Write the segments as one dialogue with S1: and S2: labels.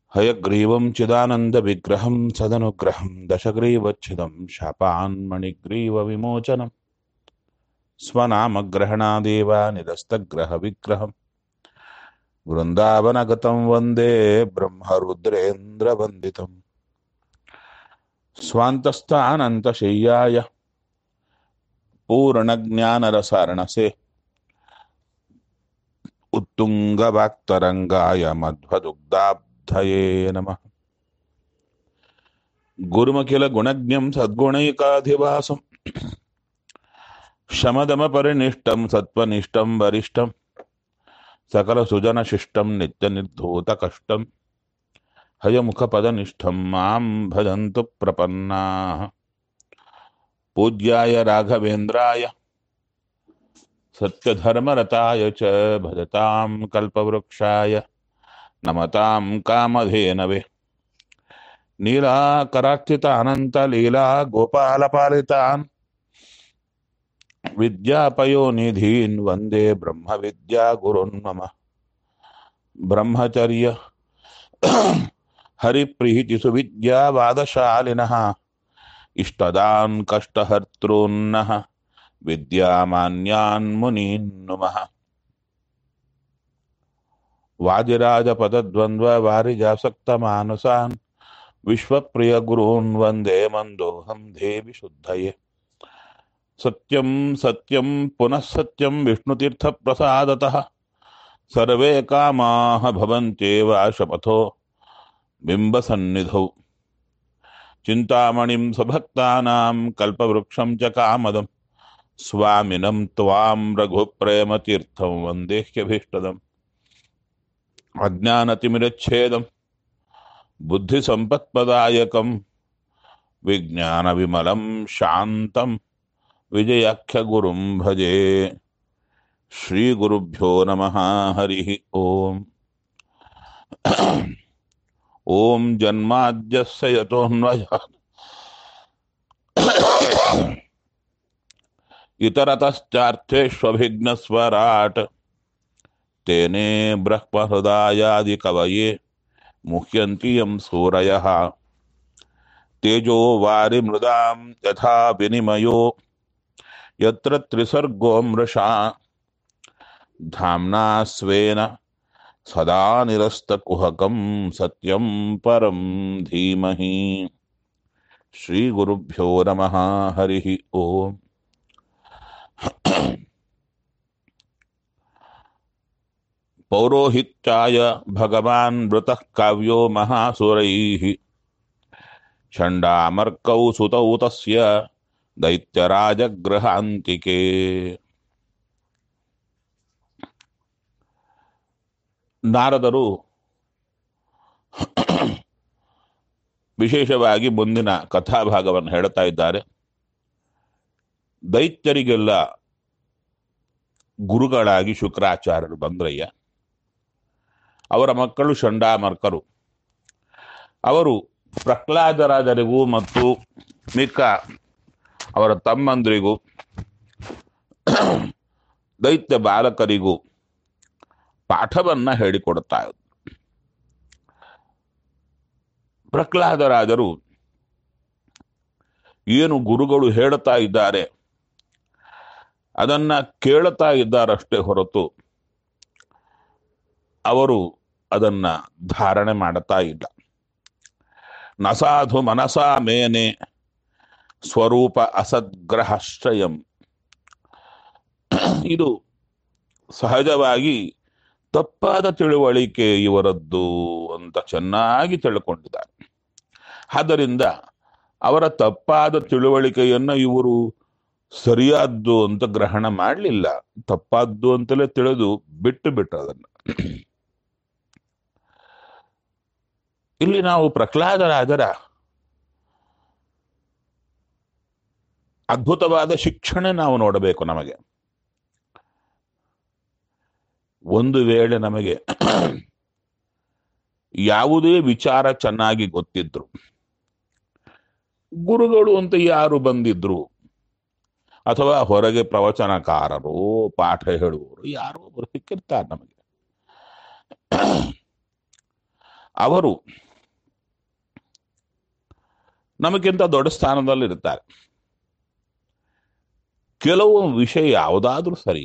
S1: हयग्रीवं चिदानन्दविग्रहं सदनुग्रहं दशग्रीवच्छिदं शापान्मणिग्रीवविमोचनं स्वनामग्रहणादेव निरस्तग्रहविग्रहं वृन्दावनगतं वन्दे ब्रह्मरुद्रेन्द्रवन्दितम् स्वान्तस्थानन्तशय्याय पूर्णज्ञानरसारणसे उत्तुङ्गवाक्तरङ्गाय मध्वदुग्धाब्धये नमः गुरुमखिलगुणज्ञं सद्गुणैकाधिवासं शमदमपरिनिष्टं सत्त्वनिष्ठं वरिष्ठं सकलसुजनशिष्टं नित्यनिर्धूतकष्टं हयमुखपदनिष्ठं मां भजन्तु प्रपन्नाः पूज्याय राघवेन्द्राय सत्यधर्मरताय च भजतां कल्पवृक्षाय नमतां कामधेनवे नीलाकरार्चितानन्तलीला गोपालपालितान् विद्यापयोनिधीन् वन्दे ब्रह्मविद्यागुरुन् मम ब्रह्मचर्य हरिप्रीतिसुविद्यावादशालिनः इष्टदान् कष्टहर्तॄन्नः विद्यामान्यान् मुनीन् नुमः वादिराजपदद्वन्द्ववारिजासक्तमानसान् विश्वप्रियगुरून् वन्दे मन्दोऽहं देवि शुद्धये सत्यं सत्यं पुनः सत्यं विष्णुतीर्थप्रसादतः सर्वे कामाः भवन्त्येव शपथो बिम्बसन्निधौ चिन्तामणिं स्वभक्तानां कल्पवृक्षं च कामदम् स्वामिनं त्वां रघुप्रेमतीर्थं वन्देह्यभीष्टदम् अज्ञानतिमिरच्छेदं बुद्धिसम्पत्पदायकं विज्ञानविमलं शान्तं विजयाख्यगुरुं भजे श्रीगुरुभ्यो नमः हरिः ओम् ॐ जन्माद्यस्य यतोऽन्वयः इतरतश्चार्थेष्वभिघ्नस्वराट् तेने ब्रह्महृदायादिकवये मुह्यन्ति यं सूरयः तेजो वारिमृदां यथा विनिमयो यत्र त्रिसर्गो मृषा धाम्ना स्वेन सदा निरस्तकुहकं सत्यं परं धीमहि श्रीगुरुभ्यो नमः हरिः ओम् पौरोहित्याय भगवान् मृतः काव्यो महासुरैः षण्डामर्कौ सुतौ तस्य दैत्यराजगृहान्तिके ನಾರದರು ವಿಶೇಷವಾಗಿ ಮುಂದಿನ ಕಥಾಭಾಗವನ್ನು ಹೇಳ್ತಾ ಇದ್ದಾರೆ ದೈತ್ಯರಿಗೆಲ್ಲ ಗುರುಗಳಾಗಿ ಶುಕ್ರಾಚಾರ್ಯರು ಬಂದ್ರಯ್ಯ ಅವರ ಮಕ್ಕಳು ಷಂಡಾಮರ್ಕರು ಅವರು ಪ್ರಹ್ಲಾದರಾಜರಿಗೂ ಮತ್ತು ಮಿಕ್ಕ ಅವರ ತಮ್ಮಂದರಿಗೂ ದೈತ್ಯ ಬಾಲಕರಿಗೂ ಪಾಠವನ್ನ ಹೇಳಿಕೊಡ್ತಾ ಇದ್ರು ಪ್ರಹ್ಲಾದರಾಜರು ಏನು ಗುರುಗಳು ಹೇಳ್ತಾ ಇದ್ದಾರೆ ಅದನ್ನ ಕೇಳುತ್ತಾ ಇದ್ದಾರಷ್ಟೇ ಹೊರತು ಅವರು ಅದನ್ನ ಧಾರಣೆ ಮಾಡುತ್ತಾ ಇಲ್ಲ ನಸಾಧು ಮನಸಾ ಮೇನೆ ಸ್ವರೂಪ ಅಸದ್ಗ್ರಹಶ್ರಯಂ ಇದು ಸಹಜವಾಗಿ ತಪ್ಪಾದ ತಿಳುವಳಿಕೆ ಇವರದ್ದು ಅಂತ ಚೆನ್ನಾಗಿ ತಿಳ್ಕೊಂಡಿದ್ದಾರೆ ಆದ್ದರಿಂದ ಅವರ ತಪ್ಪಾದ ತಿಳುವಳಿಕೆಯನ್ನ ಇವರು ಸರಿಯಾದ್ದು ಅಂತ ಗ್ರಹಣ ಮಾಡಲಿಲ್ಲ ತಪ್ಪಾದ್ದು ಅಂತಲೇ ತಿಳಿದು ಬಿಟ್ಟು ಬಿಟ್ಟು ಅದನ್ನ ಇಲ್ಲಿ ನಾವು ಪ್ರಹ್ಲಾದರಾಜರ ಅದ್ಭುತವಾದ ಶಿಕ್ಷಣ ನಾವು ನೋಡಬೇಕು ನಮಗೆ ಒಂದು ವೇಳೆ ನಮಗೆ ಯಾವುದೇ ವಿಚಾರ ಚೆನ್ನಾಗಿ ಗೊತ್ತಿದ್ರು ಗುರುಗಳು ಅಂತ ಯಾರು ಬಂದಿದ್ರು ಅಥವಾ ಹೊರಗೆ ಪ್ರವಚನಕಾರರು ಪಾಠ ಹೇಳುವವರು ಯಾರೋ ಒಬ್ಬರು ಸಿಕ್ಕಿರ್ತಾರೆ ನಮಗೆ ಅವರು ನಮಗಿಂತ ದೊಡ್ಡ ಸ್ಥಾನದಲ್ಲಿ ಇರ್ತಾರೆ ಕೆಲವು ವಿಷಯ ಯಾವುದಾದ್ರೂ ಸರಿ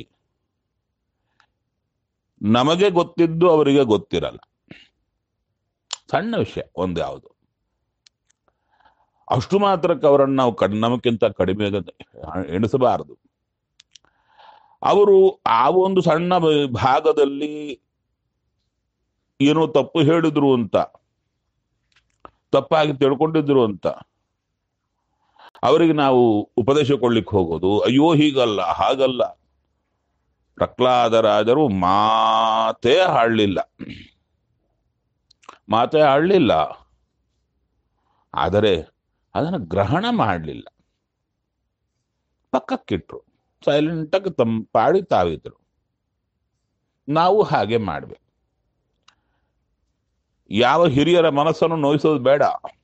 S1: ನಮಗೆ ಗೊತ್ತಿದ್ದು ಅವರಿಗೆ ಗೊತ್ತಿರಲ್ಲ ಸಣ್ಣ ವಿಷಯ ಒಂದು ಯಾವುದು ಅಷ್ಟು ಮಾತ್ರಕ್ಕೆ ಅವರನ್ನು ನಾವು ಕಡ್ ನಮಗಿಂತ ಕಡಿಮೆ ಅಂತ ಎಣಿಸಬಾರದು ಅವರು ಆ ಒಂದು ಸಣ್ಣ ಬ- ಭಾಗದಲ್ಲಿ ಏನೋ ತಪ್ಪು ಹೇಳಿದ್ರು ಅಂತ ತಪ್ಪಾಗಿ ತಿಳ್ಕೊಂಡಿದ್ರು ಅಂತ ಅವರಿಗೆ ನಾವು ಉಪದೇಶ ಕೊಡ್ಲಿಕ್ಕೆ ಹೋಗೋದು ಅಯ್ಯೋ ಹೀಗಲ್ಲ ಹಾಗಲ್ಲ ಪ್ರಹ್ಲಾದರಾಜರು ಮಾತೇ ಆಡಲಿಲ್ಲ ಮಾತೇ ಆಡಲಿಲ್ಲ ಆದರೆ ಅದನ್ನು ಗ್ರಹಣ ಮಾಡಲಿಲ್ಲ ಪಕ್ಕಕ್ಕಿಟ್ರು ಸೈಲೆಂಟಾಗಿ ತಮ್ಮ ಪಾಡಿ ತಾವಿದ್ರು ನಾವು ಹಾಗೆ ಮಾಡ್ಬೇಕು ಯಾವ ಹಿರಿಯರ ಮನಸ್ಸನ್ನು ನೋಯಿಸೋದು ಬೇಡ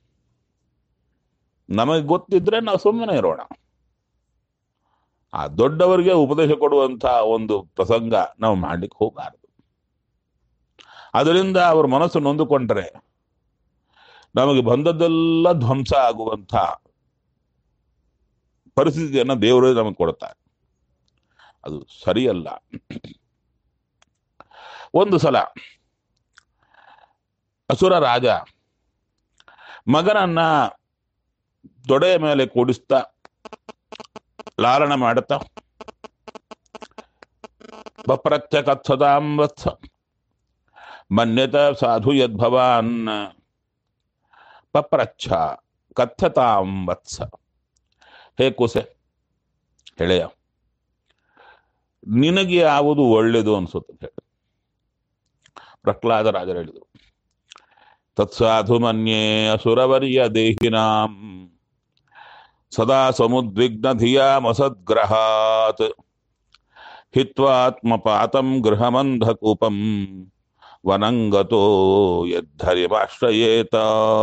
S1: ನಮಗೆ ಗೊತ್ತಿದ್ರೆ ನಾವು ಸುಮ್ಮನೆ ಇರೋಣ ಆ ದೊಡ್ಡವರಿಗೆ ಉಪದೇಶ ಕೊಡುವಂತ ಒಂದು ಪ್ರಸಂಗ ನಾವು ಮಾಡ್ಲಿಕ್ಕೆ ಹೋಗಬಾರದು ಅದರಿಂದ ಅವ್ರ ಮನಸ್ಸು ನೊಂದುಕೊಂಡ್ರೆ ನಮಗೆ ಬಂದದ್ದೆಲ್ಲ ಧ್ವಂಸ ಆಗುವಂತ ಪರಿಸ್ಥಿತಿಯನ್ನ ದೇವರೇ ನಮಗೆ ಕೊಡ್ತಾರೆ ಅದು ಸರಿಯಲ್ಲ ಒಂದು ಸಲ ಅಸುರ ರಾಜ ಮಗನನ್ನ ತೊಡೆಯ ಮೇಲೆ ಕೂಡಿಸ್ತಾ ಲಾಲನ ಮಾಡುತ್ತಾ ಬಪ್ರತ್ಯ ಕಥದಾಂ ವತ್ಸ ಮನ್ಯತ ಸಾಧು ಯದ್ಭವಾನ್ ಪಪ್ರಚ್ಛ ಕಥತಾಂ ವತ್ಸ ಹೇ ಕುಸೆ ಹೆಳೆಯ ನಿನಗೆ ಯಾವುದು ಒಳ್ಳೆಯದು ಅನ್ಸುತ್ತೆ ಹೇಳಿ ಪ್ರಹ್ಲಾದ ರಾಜರು ಹೇಳಿದರು ತತ್ಸಾಧು ಮನ್ಯೇ ಅಸುರವರ್ಯ ದೇಹಿನಾಂ ಸದಾ ಸಮುದ್ವಿಗ್ನ ಧಿಯಾಮಸದ್ಗ್ರಹಾತ್ ಹಿತ್ವಾತ್ಮಪಾತಂ ಗೃಹಮಂಧಕೂಪಂ ವನಂಗತೋ ಯದ್ಧರಿಮಾಶ್ರಯೇತ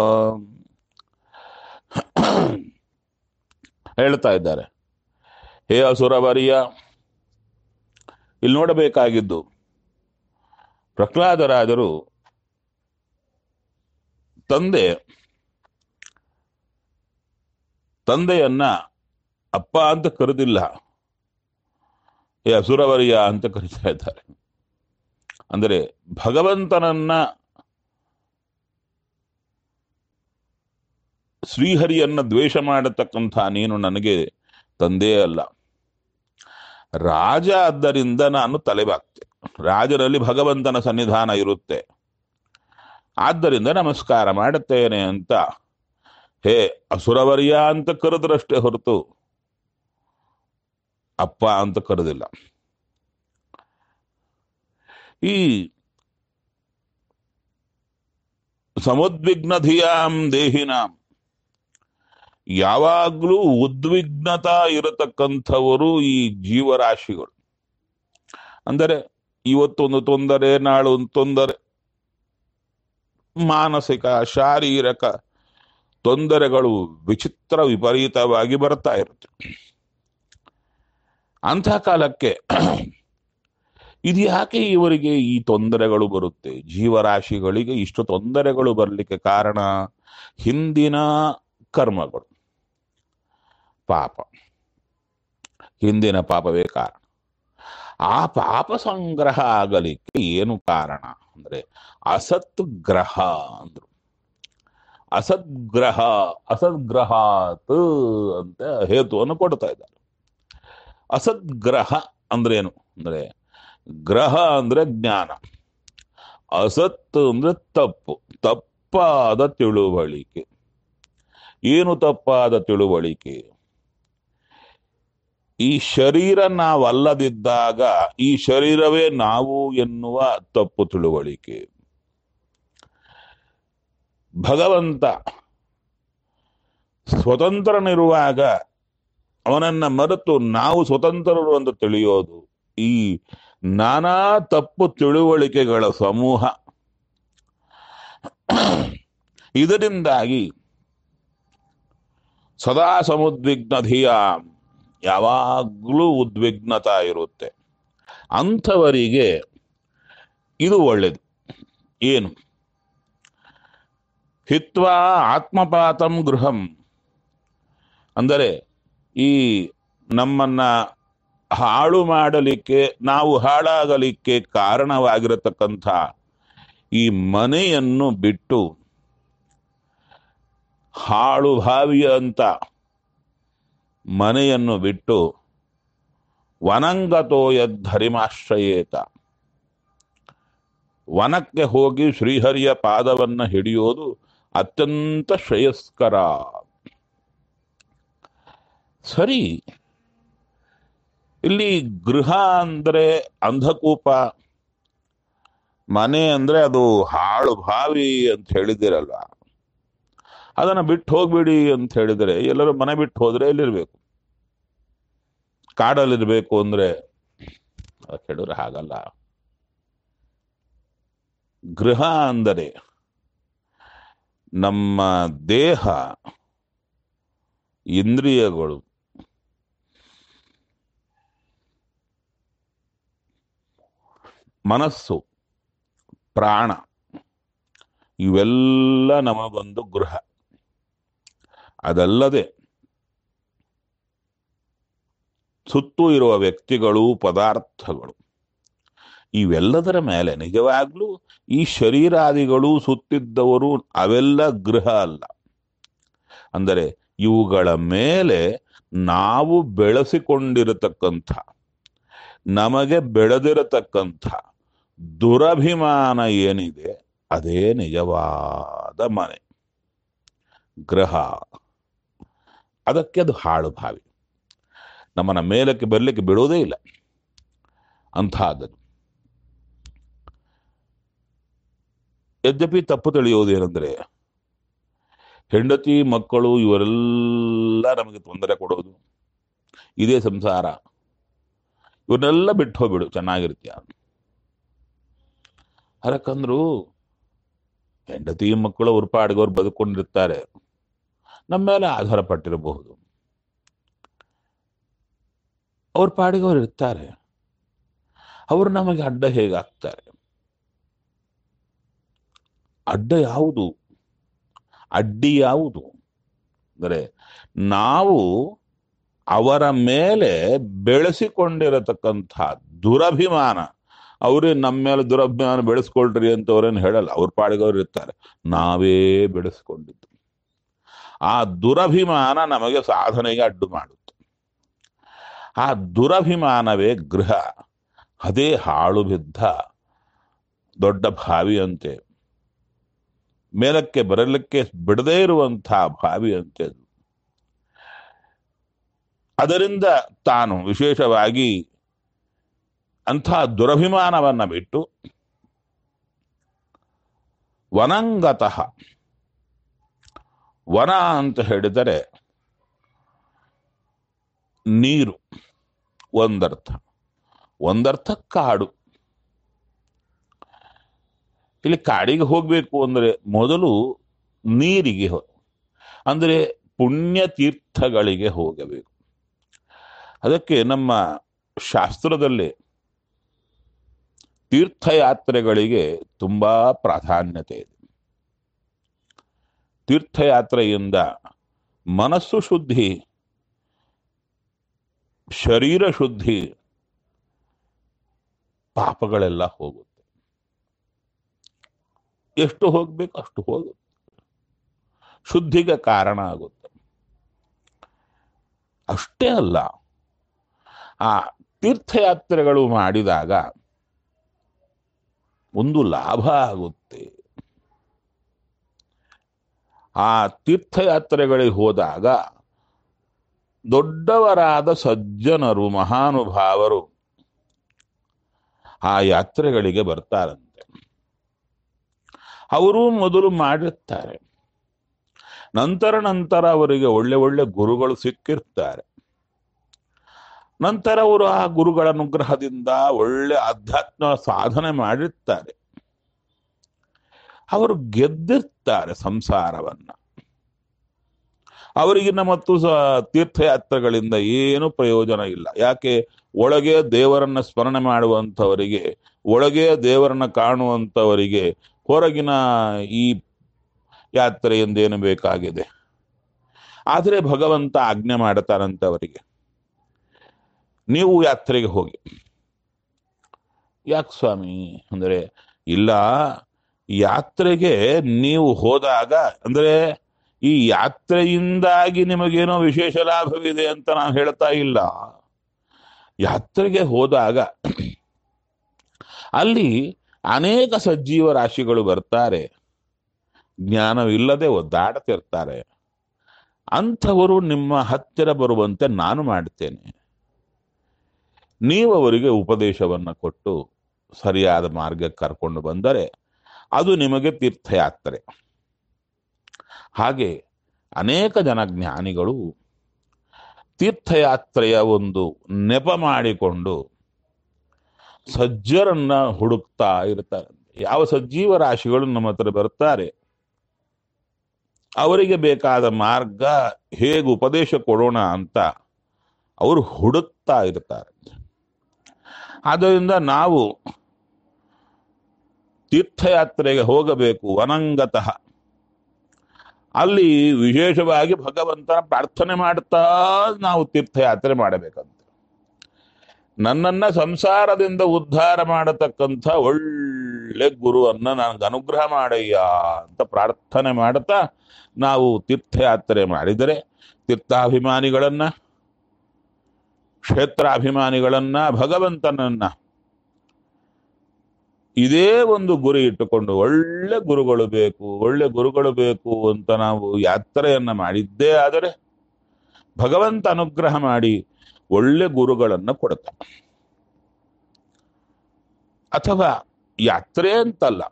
S1: ಹೇಳ್ತಾ ಇದ್ದಾರೆ ಹೇ ಅಸುರವರ್ಯ ಇಲ್ಲಿ ನೋಡಬೇಕಾಗಿದ್ದು ಪ್ರಹ್ಲಾದರಾಜರು ತಂದೆ ತಂದೆಯನ್ನ ಅಪ್ಪ ಅಂತ ಕರೆದಿಲ್ಲ ಏ ಅಸುರವರ್ಯ ಅಂತ ಕರೀತಾ ಇದ್ದಾರೆ ಅಂದರೆ ಭಗವಂತನನ್ನ ಶ್ರೀಹರಿಯನ್ನ ದ್ವೇಷ ಮಾಡತಕ್ಕಂಥ ನೀನು ನನಗೆ ತಂದೆಯೇ ಅಲ್ಲ ರಾಜ ಆದ್ದರಿಂದ ನಾನು ತಲೆಬಾಗ್ತೆ ರಾಜರಲ್ಲಿ ಭಗವಂತನ ಸನ್ನಿಧಾನ ಇರುತ್ತೆ ಆದ್ದರಿಂದ ನಮಸ್ಕಾರ ಮಾಡುತ್ತೇನೆ ಅಂತ ಹೇ ಅಸುರವರ್ಯ ಅಂತ ಕರೆದ್ರಷ್ಟೇ ಹೊರತು ಅಪ್ಪ ಅಂತ ಕರೆದಿಲ್ಲ ಈ ಸಮುದ್ವಿಗ್ನ ಧಿಯಾಂ ದೇಹಿನಾಂ ಯಾವಾಗ್ಲೂ ಉದ್ವಿಗ್ನತಾ ಇರತಕ್ಕಂಥವರು ಈ ಜೀವರಾಶಿಗಳು ಅಂದರೆ ಇವತ್ತೊಂದು ತೊಂದರೆ ನಾಳೆ ಒಂದು ತೊಂದರೆ ಮಾನಸಿಕ ಶಾರೀರಿಕ ತೊಂದರೆಗಳು ವಿಚಿತ್ರ ವಿಪರೀತವಾಗಿ ಬರ್ತಾ ಇರುತ್ತೆ ಅಂಥ ಕಾಲಕ್ಕೆ ಇದು ಯಾಕೆ ಇವರಿಗೆ ಈ ತೊಂದರೆಗಳು ಬರುತ್ತೆ ಜೀವರಾಶಿಗಳಿಗೆ ಇಷ್ಟು ತೊಂದರೆಗಳು ಬರಲಿಕ್ಕೆ ಕಾರಣ ಹಿಂದಿನ ಕರ್ಮಗಳು ಪಾಪ ಹಿಂದಿನ ಪಾಪವೇ ಕಾರಣ ಆ ಪಾಪ ಸಂಗ್ರಹ ಆಗಲಿಕ್ಕೆ ಏನು ಕಾರಣ ಅಂದ್ರೆ ಅಸತ್ ಗ್ರಹ ಅಂದ್ರು ಅಸದ್ಗ್ರಹ ಅಸದ್ಗ್ರಹಾತ್ ಅಂತ ಹೇತುವನ್ನು ಕೊಡ್ತಾ ಇದ್ದಾರೆ ಅಸದ್ಗ್ರಹ ಅಂದ್ರೆ ಏನು ಅಂದ್ರೆ ಗ್ರಹ ಅಂದ್ರೆ ಜ್ಞಾನ ಅಸತ್ ಅಂದ್ರೆ ತಪ್ಪು ತಪ್ಪಾದ ತಿಳುವಳಿಕೆ ಏನು ತಪ್ಪಾದ ತಿಳುವಳಿಕೆ ಈ ಶರೀರ ನಾವಲ್ಲದಿದ್ದಾಗ ಈ ಶರೀರವೇ ನಾವು ಎನ್ನುವ ತಪ್ಪು ತಿಳುವಳಿಕೆ ಭಗವಂತ ಸ್ವತಂತ್ರನಿರುವಾಗ ಅವನನ್ನ ಮರೆತು ನಾವು ಸ್ವತಂತ್ರರು ಅಂತ ತಿಳಿಯೋದು ಈ ನಾನಾ ತಪ್ಪು ತಿಳುವಳಿಕೆಗಳ ಸಮೂಹ ಇದರಿಂದಾಗಿ ಸದಾ ಸಮುದ್ವಿಗ್ನ ಧಿಯ ಯಾವಾಗಲೂ ಉದ್ವಿಗ್ನತಾ ಇರುತ್ತೆ ಅಂಥವರಿಗೆ ಇದು ಒಳ್ಳೇದು ಏನು ಹಿತ್ವಾ ಆತ್ಮಪಾತಂ ಗೃಹಂ ಅಂದರೆ ಈ ನಮ್ಮನ್ನ ಹಾಳು ಮಾಡಲಿಕ್ಕೆ ನಾವು ಹಾಳಾಗಲಿಕ್ಕೆ ಕಾರಣವಾಗಿರತಕ್ಕಂಥ ಈ ಮನೆಯನ್ನು ಬಿಟ್ಟು ಹಾಳು ಭಾವಿಯ ಅಂತ ಮನೆಯನ್ನು ಬಿಟ್ಟು ವನಂಗತೋ ಯದ್ಧರಿಮಾಶ್ರಯೇತ ವನಕ್ಕೆ ಹೋಗಿ ಶ್ರೀಹರಿಯ ಪಾದವನ್ನು ಹಿಡಿಯೋದು ಅತ್ಯಂತ ಶ್ರೇಯಸ್ಕರ ಸರಿ ಇಲ್ಲಿ ಗೃಹ ಅಂದ್ರೆ ಅಂಧಕೂಪ ಮನೆ ಅಂದ್ರೆ ಅದು ಹಾಳು ಭಾವಿ ಅಂತ ಹೇಳಿದಿರಲ್ಲ ಅದನ್ನ ಬಿಟ್ಟು ಹೋಗ್ಬಿಡಿ ಅಂತ ಹೇಳಿದರೆ ಎಲ್ಲರೂ ಮನೆ ಬಿಟ್ಟು ಹೋದ್ರೆ ಎಲ್ಲಿರ್ಬೇಕು ಕಾಡಲ್ಲಿರ್ಬೇಕು ಅಂದ್ರೆ ಹೇಳಿದ್ರೆ ಹಾಗಲ್ಲ ಗೃಹ ಅಂದರೆ ನಮ್ಮ ದೇಹ ಇಂದ್ರಿಯಗಳು ಮನಸ್ಸು ಪ್ರಾಣ ಇವೆಲ್ಲ ನಮಗೊಂದು ಗೃಹ ಅದಲ್ಲದೆ ಸುತ್ತೂ ಇರುವ ವ್ಯಕ್ತಿಗಳು ಪದಾರ್ಥಗಳು ಇವೆಲ್ಲದರ ಮೇಲೆ ನಿಜವಾಗ್ಲೂ ಈ ಶರೀರಾದಿಗಳು ಸುತ್ತಿದ್ದವರು ಅವೆಲ್ಲ ಗೃಹ ಅಲ್ಲ ಅಂದರೆ ಇವುಗಳ ಮೇಲೆ ನಾವು ಬೆಳೆಸಿಕೊಂಡಿರತಕ್ಕಂಥ ನಮಗೆ ಬೆಳೆದಿರತಕ್ಕಂಥ ದುರಭಿಮಾನ ಏನಿದೆ ಅದೇ ನಿಜವಾದ ಮನೆ ಗ್ರಹ ಅದಕ್ಕೆ ಅದು ಹಾಳು ಭಾವಿ ನಮ್ಮನ್ನ ಮೇಲಕ್ಕೆ ಬರಲಿಕ್ಕೆ ಬಿಡೋದೇ ಇಲ್ಲ ಅಂತಹದ್ದು ಯದ್ಯಪಿ ತಪ್ಪು ತಿಳಿಯೋದೇನೆಂದ್ರೆ ಹೆಂಡತಿ ಮಕ್ಕಳು ಇವರೆಲ್ಲ ನಮಗೆ ತೊಂದರೆ ಕೊಡೋದು ಇದೇ ಸಂಸಾರ ಇವನ್ನೆಲ್ಲ ಬಿಟ್ಟು ಹೋಗ್ಬಿಡು ಚೆನ್ನಾಗಿರ್ತೀಯ ಅದಕ್ಕಂದ್ರು ಹೆಂಡತಿ ಮಕ್ಕಳು ಅವ್ರ ಪಾಡಿಗೆ ಅವ್ರು ಬದುಕೊಂಡಿರ್ತಾರೆ ನಮ್ಮ ಮೇಲೆ ಆಧಾರ ಪಟ್ಟಿರಬಹುದು ಅವ್ರ ಪಾಡಿಗೆ ಅವ್ರು ಇರ್ತಾರೆ ಅವರು ನಮಗೆ ಅಡ್ಡ ಹೇಗಾಗ್ತಾರೆ ಅಡ್ಡ ಯಾವುದು ಅಡ್ಡಿ ಯಾವುದು ಅಂದರೆ ನಾವು ಅವರ ಮೇಲೆ ಬೆಳೆಸಿಕೊಂಡಿರತಕ್ಕಂಥ ದುರಭಿಮಾನ ಅವರೇ ನಮ್ಮ ಮೇಲೆ ದುರಭಿಮಾನ ಬೆಳೆಸ್ಕೊಳ್ರಿ ಅಂತ ಅವ್ರೇನು ಹೇಳಲ್ಲ ಅವ್ರ ಪಾಡಿಗೆ ಅವ್ರು ಇರ್ತಾರೆ ನಾವೇ ಬೆಳೆಸ್ಕೊಂಡಿದ್ದು ಆ ದುರಭಿಮಾನ ನಮಗೆ ಸಾಧನೆಗೆ ಅಡ್ಡು ಮಾಡುತ್ತೆ ಆ ದುರಭಿಮಾನವೇ ಗೃಹ ಅದೇ ಹಾಳು ಬಿದ್ದ ದೊಡ್ಡ ಭಾವಿಯಂತೆ ಮೇಲಕ್ಕೆ ಬರಲಿಕ್ಕೆ ಬಿಡದೇ ಇರುವಂತಹ ಭಾವಿಯಂತೆ ಅದು ಅದರಿಂದ ತಾನು ವಿಶೇಷವಾಗಿ ಅಂಥ ದುರಭಿಮಾನವನ್ನ ಬಿಟ್ಟು ವನಂಗತಃ ವನ ಅಂತ ಹೇಳಿದರೆ ನೀರು ಒಂದರ್ಥ ಒಂದರ್ಥ ಕಾಡು ಇಲ್ಲಿ ಕಾಡಿಗೆ ಹೋಗ್ಬೇಕು ಅಂದ್ರೆ ಮೊದಲು ನೀರಿಗೆ ಹೋ ಅಂದ್ರೆ ಪುಣ್ಯ ತೀರ್ಥಗಳಿಗೆ ಹೋಗಬೇಕು ಅದಕ್ಕೆ ನಮ್ಮ ಶಾಸ್ತ್ರದಲ್ಲಿ ತೀರ್ಥಯಾತ್ರೆಗಳಿಗೆ ತುಂಬಾ ಪ್ರಾಧಾನ್ಯತೆ ಇದೆ ತೀರ್ಥಯಾತ್ರೆಯಿಂದ ಮನಸ್ಸು ಶುದ್ಧಿ ಶರೀರ ಶುದ್ಧಿ ಪಾಪಗಳೆಲ್ಲ ಹೋಗುತ್ತೆ ಎಷ್ಟು ಹೋಗ್ಬೇಕು ಅಷ್ಟು ಹೋಗುತ್ತೆ ಶುದ್ಧಿಗೆ ಕಾರಣ ಆಗುತ್ತೆ ಅಷ್ಟೇ ಅಲ್ಲ ಆ ತೀರ್ಥಯಾತ್ರೆಗಳು ಮಾಡಿದಾಗ ಒಂದು ಲಾಭ ಆಗುತ್ತೆ ಆ ತೀರ್ಥಯಾತ್ರೆಗಳಿಗೆ ಹೋದಾಗ ದೊಡ್ಡವರಾದ ಸಜ್ಜನರು ಮಹಾನುಭಾವರು ಆ ಯಾತ್ರೆಗಳಿಗೆ ಬರ್ತಾರಂತೆ ಅವರು ಮೊದಲು ಮಾಡಿರ್ತಾರೆ ನಂತರ ನಂತರ ಅವರಿಗೆ ಒಳ್ಳೆ ಒಳ್ಳೆ ಗುರುಗಳು ಸಿಕ್ಕಿರ್ತಾರೆ ನಂತರ ಅವರು ಆ ಗುರುಗಳ ಅನುಗ್ರಹದಿಂದ ಒಳ್ಳೆ ಅಧ್ಯಾತ್ಮ ಸಾಧನೆ ಮಾಡಿರ್ತಾರೆ ಅವರು ಗೆದ್ದಿರ್ತಾರೆ ಸಂಸಾರವನ್ನ ಅವರಿಗಿನ್ನ ಮತ್ತು ಸ ತೀರ್ಥಯಾತ್ರೆಗಳಿಂದ ಏನು ಪ್ರಯೋಜನ ಇಲ್ಲ ಯಾಕೆ ಒಳಗೆ ದೇವರನ್ನ ಸ್ಮರಣೆ ಮಾಡುವಂಥವರಿಗೆ ಒಳಗೆ ದೇವರನ್ನ ಕಾಣುವಂಥವರಿಗೆ ಹೊರಗಿನ ಈ ಯಾತ್ರೆಯಿಂದೇನು ಬೇಕಾಗಿದೆ ಆದರೆ ಭಗವಂತ ಆಜ್ಞೆ ಮಾಡ್ತಾರಂತೆ ಅವರಿಗೆ ನೀವು ಯಾತ್ರೆಗೆ ಹೋಗಿ ಯಾಕೆ ಸ್ವಾಮಿ ಅಂದರೆ ಇಲ್ಲ ಯಾತ್ರೆಗೆ ನೀವು ಹೋದಾಗ ಅಂದರೆ ಈ ಯಾತ್ರೆಯಿಂದಾಗಿ ನಿಮಗೇನೋ ವಿಶೇಷ ಲಾಭವಿದೆ ಅಂತ ನಾನು ಹೇಳ್ತಾ ಇಲ್ಲ ಯಾತ್ರೆಗೆ ಹೋದಾಗ ಅಲ್ಲಿ ಅನೇಕ ಸಜ್ಜೀವ ರಾಶಿಗಳು ಬರ್ತಾರೆ ಜ್ಞಾನವಿಲ್ಲದೆ ಒದ್ದಾಡ್ತಿರ್ತಾರೆ ಅಂಥವರು ನಿಮ್ಮ ಹತ್ತಿರ ಬರುವಂತೆ ನಾನು ಮಾಡ್ತೇನೆ ನೀವು ಅವರಿಗೆ ಉಪದೇಶವನ್ನು ಕೊಟ್ಟು ಸರಿಯಾದ ಮಾರ್ಗಕ್ಕೆ ಕರ್ಕೊಂಡು ಬಂದರೆ ಅದು ನಿಮಗೆ ತೀರ್ಥಯಾತ್ರೆ ಹಾಗೆ ಅನೇಕ ಜನ ಜ್ಞಾನಿಗಳು ತೀರ್ಥಯಾತ್ರೆಯ ಒಂದು ನೆಪ ಮಾಡಿಕೊಂಡು ಸಜ್ಜರನ್ನ ಹುಡುಕ್ತಾ ಇರ್ತಾರೆ ಯಾವ ಸಜ್ಜೀವ ರಾಶಿಗಳು ನಮ್ಮ ಹತ್ರ ಬರ್ತಾರೆ ಅವರಿಗೆ ಬೇಕಾದ ಮಾರ್ಗ ಹೇಗೆ ಉಪದೇಶ ಕೊಡೋಣ ಅಂತ ಅವರು ಹುಡುಕ್ತಾ ಇರ್ತಾರೆ ಆದ್ದರಿಂದ ನಾವು ತೀರ್ಥಯಾತ್ರೆಗೆ ಹೋಗಬೇಕು ವನಂಗತಃ ಅಲ್ಲಿ ವಿಶೇಷವಾಗಿ ಭಗವಂತನ ಪ್ರಾರ್ಥನೆ ಮಾಡ್ತಾ ನಾವು ತೀರ್ಥಯಾತ್ರೆ ಮಾಡಬೇಕಂತೆ ನನ್ನನ್ನ ಸಂಸಾರದಿಂದ ಉದ್ಧಾರ ಮಾಡತಕ್ಕಂಥ ಒಳ್ಳೆ ಗುರುವನ್ನ ನನಗೆ ಅನುಗ್ರಹ ಮಾಡಯ್ಯ ಅಂತ ಪ್ರಾರ್ಥನೆ ಮಾಡ್ತಾ ನಾವು ತೀರ್ಥಯಾತ್ರೆ ಮಾಡಿದರೆ ತೀರ್ಥಾಭಿಮಾನಿಗಳನ್ನ ಕ್ಷೇತ್ರಾಭಿಮಾನಿಗಳನ್ನ ಭಗವಂತನನ್ನ ಇದೇ ಒಂದು ಗುರಿ ಇಟ್ಟುಕೊಂಡು ಒಳ್ಳೆ ಗುರುಗಳು ಬೇಕು ಒಳ್ಳೆ ಗುರುಗಳು ಬೇಕು ಅಂತ ನಾವು ಯಾತ್ರೆಯನ್ನ ಮಾಡಿದ್ದೇ ಆದರೆ ಭಗವಂತ ಅನುಗ್ರಹ ಮಾಡಿ ಒಳ್ಳೆ ಗುರುಗಳನ್ನ ಕೊಡ್ತಾನೆ ಅಥವಾ ಯಾತ್ರೆ ಅಂತಲ್ಲ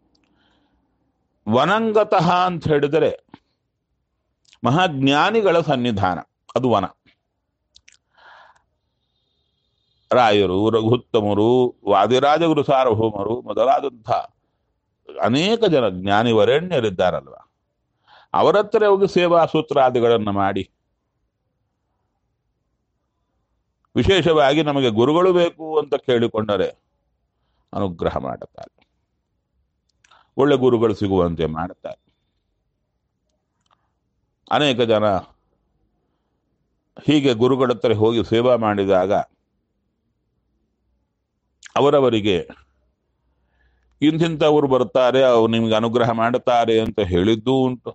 S1: ವನಂಗತಃ ಅಂತ ಹೇಳಿದರೆ ಮಹಾಜ್ಞಾನಿಗಳ ಸನ್ನಿಧಾನ ಅದು ವನ ರಾಯರು ರಘುತ್ತಮರು ವಾದಿರಾಜಗುರು ಸಾರ್ವಭೌಮರು ಮೊದಲಾದಂಥ ಅನೇಕ ಜನ ಜ್ಞಾನಿ ವರೇಣ್ಯರಿದ್ದಾರಲ್ವ ಅವರ ಹತ್ರ ಹೋಗಿ ಸೇವಾ ಸೂತ್ರಾದಿಗಳನ್ನು ಮಾಡಿ ವಿಶೇಷವಾಗಿ ನಮಗೆ ಗುರುಗಳು ಬೇಕು ಅಂತ ಕೇಳಿಕೊಂಡರೆ ಅನುಗ್ರಹ ಮಾಡುತ್ತಾರೆ ಒಳ್ಳೆ ಗುರುಗಳು ಸಿಗುವಂತೆ ಮಾಡುತ್ತಾರೆ ಅನೇಕ ಜನ ಹೀಗೆ ಗುರುಗಳ ಹತ್ರ ಹೋಗಿ ಸೇವಾ ಮಾಡಿದಾಗ ಅವರವರಿಗೆ ಇಂತಿಂಥವ್ರು ಬರ್ತಾರೆ ಅವ್ರು ನಿಮ್ಗೆ ಅನುಗ್ರಹ ಮಾಡುತ್ತಾರೆ ಅಂತ ಹೇಳಿದ್ದೂ ಉಂಟು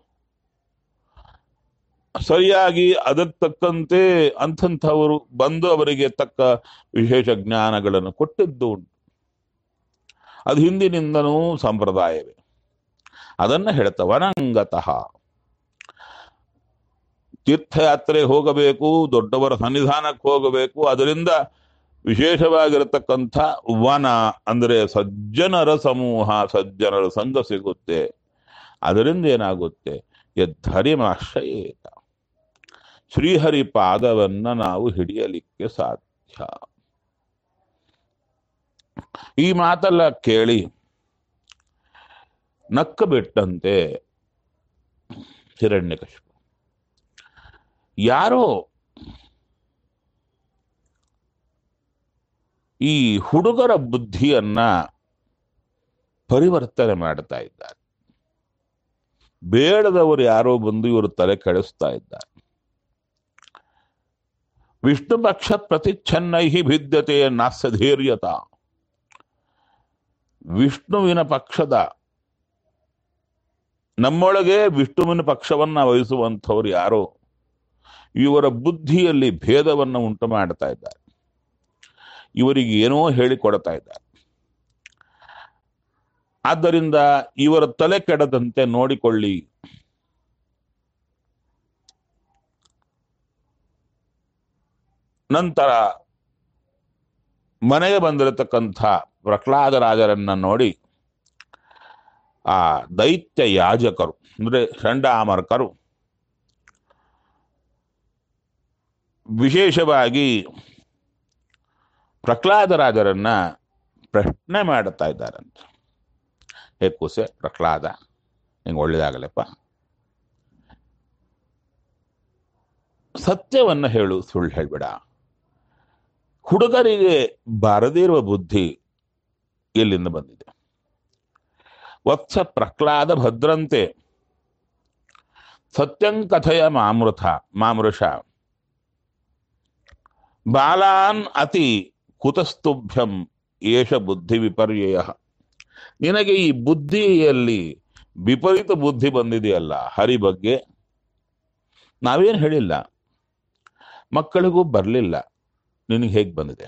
S1: ಸರಿಯಾಗಿ ಅದಕ್ಕೆ ತಕ್ಕಂತೆ ಅಂಥಂಥವರು ಬಂದು ಅವರಿಗೆ ತಕ್ಕ ವಿಶೇಷ ಜ್ಞಾನಗಳನ್ನು ಕೊಟ್ಟಿದ್ದು ಉಂಟು ಅದು ಹಿಂದಿನಿಂದನೂ ಸಂಪ್ರದಾಯವೇ ಅದನ್ನ ಹೇಳ್ತ ವನಂಗತಃ ತೀರ್ಥಯಾತ್ರೆ ಹೋಗಬೇಕು ದೊಡ್ಡವರ ಸನ್ನಿಧಾನಕ್ಕೆ ಹೋಗಬೇಕು ಅದರಿಂದ ವಿಶೇಷವಾಗಿರತಕ್ಕಂಥ ವನ ಅಂದರೆ ಸಜ್ಜನರ ಸಮೂಹ ಸಜ್ಜನರ ಸಂಘ ಸಿಗುತ್ತೆ ಅದರಿಂದ ಏನಾಗುತ್ತೆ ಯದ್ಧರಿಮಾಶ್ರಯೇತ ಶ್ರೀಹರಿ ಪಾದವನ್ನ ನಾವು ಹಿಡಿಯಲಿಕ್ಕೆ ಸಾಧ್ಯ ಈ ಮಾತೆಲ್ಲ ಕೇಳಿ ನಕ್ಕ ಬಿಟ್ಟಂತೆ ಹಿರಣ್ಯಕಶಿಪು ಯಾರೋ ಈ ಹುಡುಗರ ಬುದ್ಧಿಯನ್ನ ಪರಿವರ್ತನೆ ಮಾಡ್ತಾ ಇದ್ದಾರೆ ಬೇಡದವರು ಯಾರೋ ಬಂದು ಇವರು ತಲೆ ಕೆಡಿಸ್ತಾ ಇದ್ದಾರೆ ವಿಷ್ಣು ಪಕ್ಷ ಪ್ರತಿಚ್ಛನ್ನೈ ಭಿದ್ಯತೆ ನಾಸ್ಯಧೀರ್ಯತ ವಿಷ್ಣುವಿನ ಪಕ್ಷದ ನಮ್ಮೊಳಗೆ ವಿಷ್ಣುವಿನ ಪಕ್ಷವನ್ನ ವಹಿಸುವಂಥವ್ರು ಯಾರೋ ಇವರ ಬುದ್ಧಿಯಲ್ಲಿ ಭೇದವನ್ನು ಉಂಟು ಮಾಡ್ತಾ ಇದ್ದಾರೆ ಇವರಿಗೆ ಏನೋ ಹೇಳಿಕೊಡ್ತಾ ಇದ್ದಾರೆ ಆದ್ದರಿಂದ ಇವರ ತಲೆ ಕೆಡದಂತೆ ನೋಡಿಕೊಳ್ಳಿ ನಂತರ ಮನೆಗೆ ಬಂದಿರತಕ್ಕಂಥ ಪ್ರಹ್ಲಾದರಾಜರನ್ನ ನೋಡಿ ಆ ದೈತ್ಯ ಯಾಜಕರು ಅಂದ್ರೆ ಷಂಡಾಮರ್ಕರು ವಿಶೇಷವಾಗಿ ಪ್ರಹ್ಲಾದರಾಜರನ್ನ ಪ್ರಶ್ನೆ ಮಾಡುತ್ತಾ ಇದ್ದಾರಂತೆ ಹೇ ಕೂಸೆ ಪ್ರಹ್ಲಾದ ನಿಂಗೆ ಒಳ್ಳೇದಾಗಲಪ್ಪ ಸತ್ಯವನ್ನ ಹೇಳು ಸುಳ್ಳು ಹೇಳ್ಬೇಡ ಹುಡುಗರಿಗೆ ಬಾರದಿರುವ ಬುದ್ಧಿ ಎಲ್ಲಿಂದ ಬಂದಿದೆ ವತ್ಸ ಪ್ರಹ್ಲಾದ ಭದ್ರಂತೆ ಸತ್ಯಂ ಕಥಯ ಮಾಮೃತ ಮಾಮೃಷ ಬಾಲಾನ್ ಅತಿ ಕುತಸ್ತುಭ್ಯಂ ಏಷ ಬುದ್ಧಿ ವಿಪರ್ಯಯ ನಿನಗೆ ಈ ಬುದ್ಧಿಯಲ್ಲಿ ವಿಪರೀತ ಬುದ್ಧಿ ಬಂದಿದೆಯಲ್ಲ ಹರಿ ಬಗ್ಗೆ ನಾವೇನು ಹೇಳಿಲ್ಲ ಮಕ್ಕಳಿಗೂ ಬರಲಿಲ್ಲ ನಿನಗೆ ಹೇಗೆ ಬಂದಿದೆ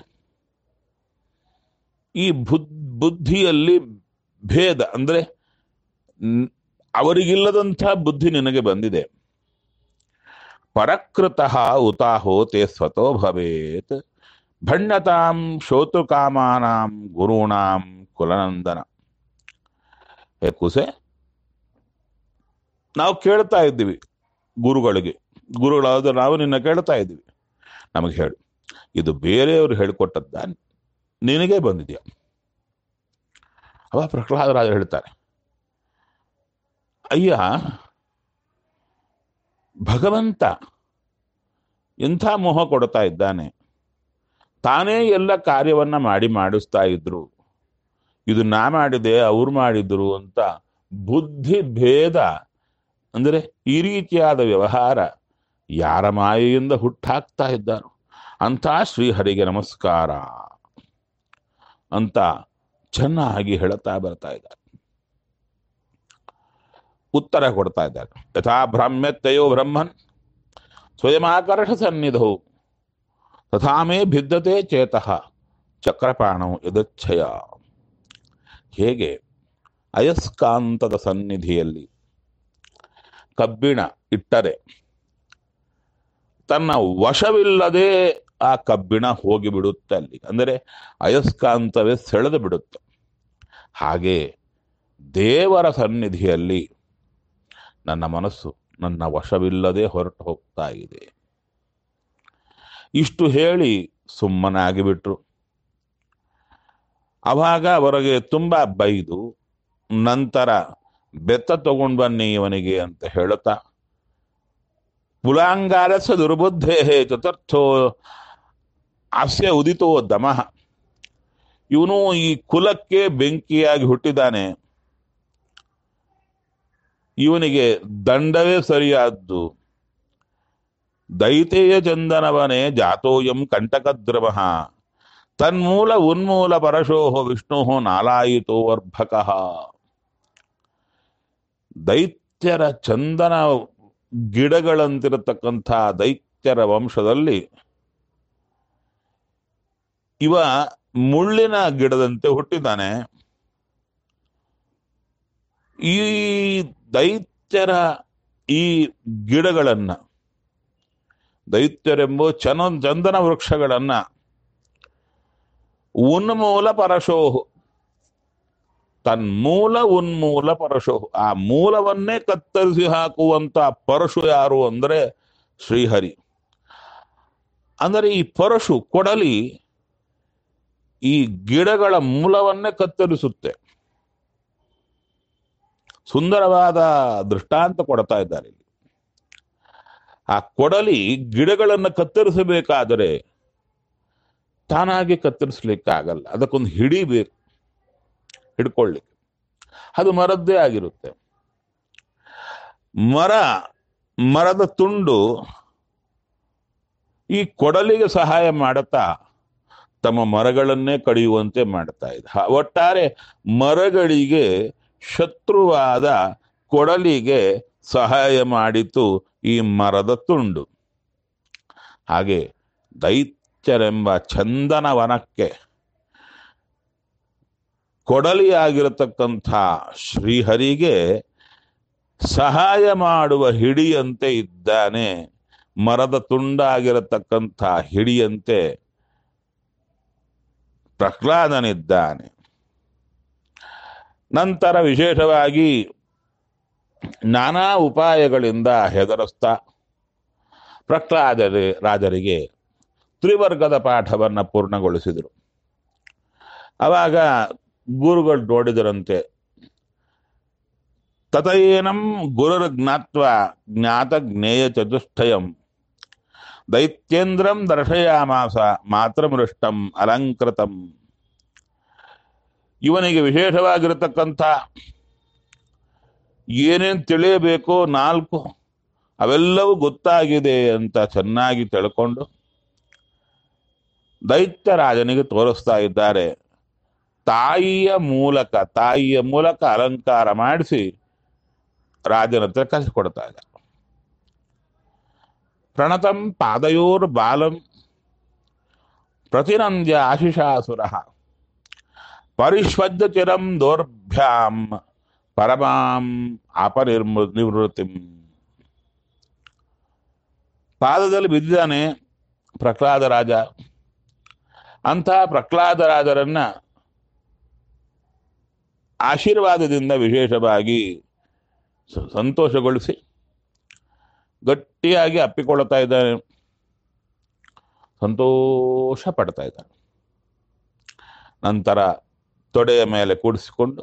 S1: ಈ ಬುದ್ ಬುದ್ಧಿಯಲ್ಲಿ ಭೇದ ಅಂದ್ರೆ ನ್- ಅವರಿಗಿಲ್ಲದಂಥ ಬುದ್ಧಿ ನಿನಗೆ ಬಂದಿದೆ ಪರಕೃತಃ ಉತಾಹೋ ತೇ ಸ್ವತೋ ಭವೇತ್ ಭಣ್ಯತಾಂ ಶೋತೃಕಾಮಾನಾಂ ಗುರುಣಾಂ ಕುಲನಂದನ ಹೇ ಕುಸೆ ನಾವು ಕೇಳ್ತಾ ಇದ್ದೀವಿ ಗುರುಗಳಿಗೆ ಗುರುಗಳಾದ ನಾವು ನಿನ್ನ ಕೇಳ್ತಾ ಇದ್ದೀವಿ ನಮಗೆ ಹೇಳು ಇದು ಬೇರೆಯವರು ಹೇಳಿಕೊಟ್ಟದ್ದ ನಿನಗೆ ಬಂದಿದೆಯಾ ಅವ ಪ್ರಹ್ಲಾದರಾಜ ಹೇಳ್ತಾರೆ ಅಯ್ಯ ಭಗವಂತ ಎಂಥ ಮೋಹ ಕೊಡ್ತಾ ಇದ್ದಾನೆ ತಾನೇ ಎಲ್ಲ ಕಾರ್ಯವನ್ನ ಮಾಡಿ ಮಾಡಿಸ್ತಾ ಇದ್ರು ಇದು ನಾ ಮಾಡಿದೆ ಅವ್ರು ಮಾಡಿದ್ರು ಅಂತ ಬುದ್ಧಿ ಭೇದ ಅಂದರೆ ಈ ರೀತಿಯಾದ ವ್ಯವಹಾರ ಯಾರ ಮಾಯೆಯಿಂದ ಹುಟ್ಟಾಕ್ತಾ ಇದ್ದಾರೋ ಅಂತ ಶ್ರೀಹರಿಗೆ ನಮಸ್ಕಾರ ಅಂತ ಚೆನ್ನಾಗಿ ಹೇಳುತ್ತಾ ಬರ್ತಾ ಇದ್ದಾರೆ ಉತ್ತರ ಕೊಡ್ತಾ ಇದ್ದಾರೆ ಯಥಾ ಭ್ರಮ್ಯತ್ಯಯೋ ಬ್ರಹ್ಮನ್ ಸ್ವಯಮಾಕರ್ಷ ಸನ್ನಿಧೌ ತಥಾ ಮೇ ಭಿದ್ದತೆ ಚೇತಃ ಚಕ್ರಪಾಣೌ ಯದಚ್ಛಯ ಹೇಗೆ ಅಯಸ್ಕಾಂತದ ಸನ್ನಿಧಿಯಲ್ಲಿ ಕಬ್ಬಿಣ ಇಟ್ಟರೆ ತನ್ನ ವಶವಿಲ್ಲದೆ ಆ ಕಬ್ಬಿಣ ಹೋಗಿಬಿಡುತ್ತೆ ಅಲ್ಲಿ ಅಂದರೆ ಅಯಸ್ಕಾಂತವೇ ಸೆಳೆದು ಬಿಡುತ್ತೆ ಹಾಗೆ ದೇವರ ಸನ್ನಿಧಿಯಲ್ಲಿ ನನ್ನ ಮನಸ್ಸು ನನ್ನ ವಶವಿಲ್ಲದೆ ಹೊರಟು ಹೋಗ್ತಾ ಇದೆ ಇಷ್ಟು ಹೇಳಿ ಸುಮ್ಮನಾಗಿ ಬಿಟ್ರು ಅವಾಗ ಅವರಿಗೆ ತುಂಬಾ ಬೈದು ನಂತರ ಬೆತ್ತ ತಗೊಂಡು ಬನ್ನಿ ಇವನಿಗೆ ಅಂತ ಹೇಳುತ್ತಾ ಪುಲಾಂಗಾರಸ ದುರ್ಬುದ್ಧೇ ಚತುರ್ಥೋ ಅಸ್ಯ ಉದಿತೋ ದಮಃ ಇವನು ಈ ಕುಲಕ್ಕೆ ಬೆಂಕಿಯಾಗಿ ಹುಟ್ಟಿದ್ದಾನೆ ಇವನಿಗೆ ದಂಡವೇ ಸರಿಯಾದ್ದು ದೈತೇಯ ಚಂದನವನೇ ಜಾತೋಯಂ ಕಂಟಕದ್ರವ ತನ್ಮೂಲ ಉನ್ಮೂಲ ಪರಶೋಹ ವಿಷ್ಣು ನಾಲಾಯಿತೋ ವರ್ಭಕಃ ದೈತ್ಯರ ಚಂದನ ಗಿಡಗಳಂತಿರತಕ್ಕಂಥ ದೈತ್ಯರ ವಂಶದಲ್ಲಿ ಇವ ಮುಳ್ಳಿನ ಗಿಡದಂತೆ ಹುಟ್ಟಿದ್ದಾನೆ ಈ ದೈತ್ಯರ ಈ ಗಿಡಗಳನ್ನ ದೈತ್ಯರೆಂಬ ಚನ ಚಂದನ ವೃಕ್ಷಗಳನ್ನ ಉನ್ಮೂಲ ಪರಶೋಹು ತನ್ಮೂಲ ಉನ್ಮೂಲ ಪರಶು ಆ ಮೂಲವನ್ನೇ ಕತ್ತರಿಸಿ ಹಾಕುವಂತ ಪರಶು ಯಾರು ಅಂದ್ರೆ ಶ್ರೀಹರಿ ಅಂದರೆ ಈ ಪರಶು ಕೊಡಲಿ ಈ ಗಿಡಗಳ ಮೂಲವನ್ನೇ ಕತ್ತರಿಸುತ್ತೆ ಸುಂದರವಾದ ದೃಷ್ಟಾಂತ ಕೊಡ್ತಾ ಇದ್ದಾರೆ ಇಲ್ಲಿ ಆ ಕೊಡಲಿ ಗಿಡಗಳನ್ನು ಕತ್ತರಿಸಬೇಕಾದರೆ ತಾನಾಗಿ ಕತ್ತರಿಸ್ಲಿಕ್ಕೆ ಆಗಲ್ಲ ಅದಕ್ಕೊಂದು ಹಿಡಿಬೇಕು ಹಿಡ್ಕೊಳ್ಳಿಕ್ಕೆ ಅದು ಮರದ್ದೇ ಆಗಿರುತ್ತೆ ಮರ ಮರದ ತುಂಡು ಈ ಕೊಡಲಿಗೆ ಸಹಾಯ ಮಾಡುತ್ತಾ ತಮ್ಮ ಮರಗಳನ್ನೇ ಕಡಿಯುವಂತೆ ಮಾಡ್ತಾ ಇದೆ ಹ- ಒಟ್ಟಾರೆ ಮರಗಳಿಗೆ ಶತ್ರುವಾದ ಕೊಡಲಿಗೆ ಸಹಾಯ ಮಾಡಿತು ಈ ಮರದ ತುಂಡು ಹಾಗೆ ದೈತ್ಯರೆಂಬ ಚಂದನ ವನಕ್ಕೆ ಕೊಡಲಿಯಾಗಿರತಕ್ಕಂಥ ಶ್ರೀಹರಿಗೆ ಸಹಾಯ ಮಾಡುವ ಹಿಡಿಯಂತೆ ಇದ್ದಾನೆ ಮರದ ತುಂಡಾಗಿರತಕ್ಕಂಥ ಹಿಡಿಯಂತೆ ಪ್ರಹ್ಲಾದನಿದ್ದಾನೆ ನಂತರ ವಿಶೇಷವಾಗಿ ನಾನಾ ಉಪಾಯಗಳಿಂದ ಹೆದರಿಸ್ತಾ ಪ್ರಹ್ಲಾದರಿ ರಾಜರಿಗೆ ತ್ರಿವರ್ಗದ ಪಾಠವನ್ನ ಪೂರ್ಣಗೊಳಿಸಿದರು ಅವಾಗ ಗುರುಗಳು ನೋಡಿದರಂತೆ ತತಯೇನಂ ಗುರುರ್ ಜ್ಞಾತ್ವ ಜ್ಞಾತ ಜ್ಞೇಯ ಚತುಷ್ಟಯಂ ದೈತ್ಯೇಂದ್ರಂ ದರ್ಶಯಾಮಾಸ ಮಾತೃಮೃಷ್ಟಂ ಅಲಂಕೃತಂ ಇವನಿಗೆ ವಿಶೇಷವಾಗಿರತಕ್ಕಂಥ ಏನೇನು ತಿಳಿಯಬೇಕೋ ನಾಲ್ಕು ಅವೆಲ್ಲವೂ ಗೊತ್ತಾಗಿದೆ ಅಂತ ಚೆನ್ನಾಗಿ ತಿಳ್ಕೊಂಡು ದೈತ್ಯ ರಾಜನಿಗೆ ತೋರಿಸ್ತಾ ಇದ್ದಾರೆ ತಾಯಿಯ ಮೂಲಕ ತಾಯಿಯ ಮೂಲಕ ಅಲಂಕಾರ ಮಾಡಿಸಿ ರಾಜನ ಹತ್ರ ಕಳಿಸಿಕೊಡ್ತಾ ಇದ್ದಾರೆ ಪ್ರಣತಂ ಪಾದಯೋರ್ ಬಾಲಂ ಪ್ರತಿನಂದ್ಯ ಆಶಿಷಾಸುರ ಪರಿಷ್ವಜ್ಯ ಚಿರಂ ದೌರ್ಭ್ಯಾಂ ಪರಮಾಂ ಅಪನಿರ್ಮ ನಿವೃತ್ತಿಂ ಪಾದದಲ್ಲಿ ಬಿದ್ದಿದ್ದಾನೆ ಪ್ರಹ್ಲಾದ ರಾಜ ಅಂಥ ಪ್ರಹ್ಲಾದ ರಾಜರನ್ನ ಆಶೀರ್ವಾದದಿಂದ ವಿಶೇಷವಾಗಿ ಸ- ಸಂತೋಷಗೊಳಿಸಿ ಗಟ್ಟಿಯಾಗಿ ಅಪ್ಪಿಕೊಳ್ಳುತ್ತಾ ಇದ್ದಾನೆ ಸಂತೋಷ ಪಡ್ತಾ ಇದ್ದಾನೆ ನಂತರ ತೊಡೆಯ ಮೇಲೆ ಕೂಡಿಸಿಕೊಂಡು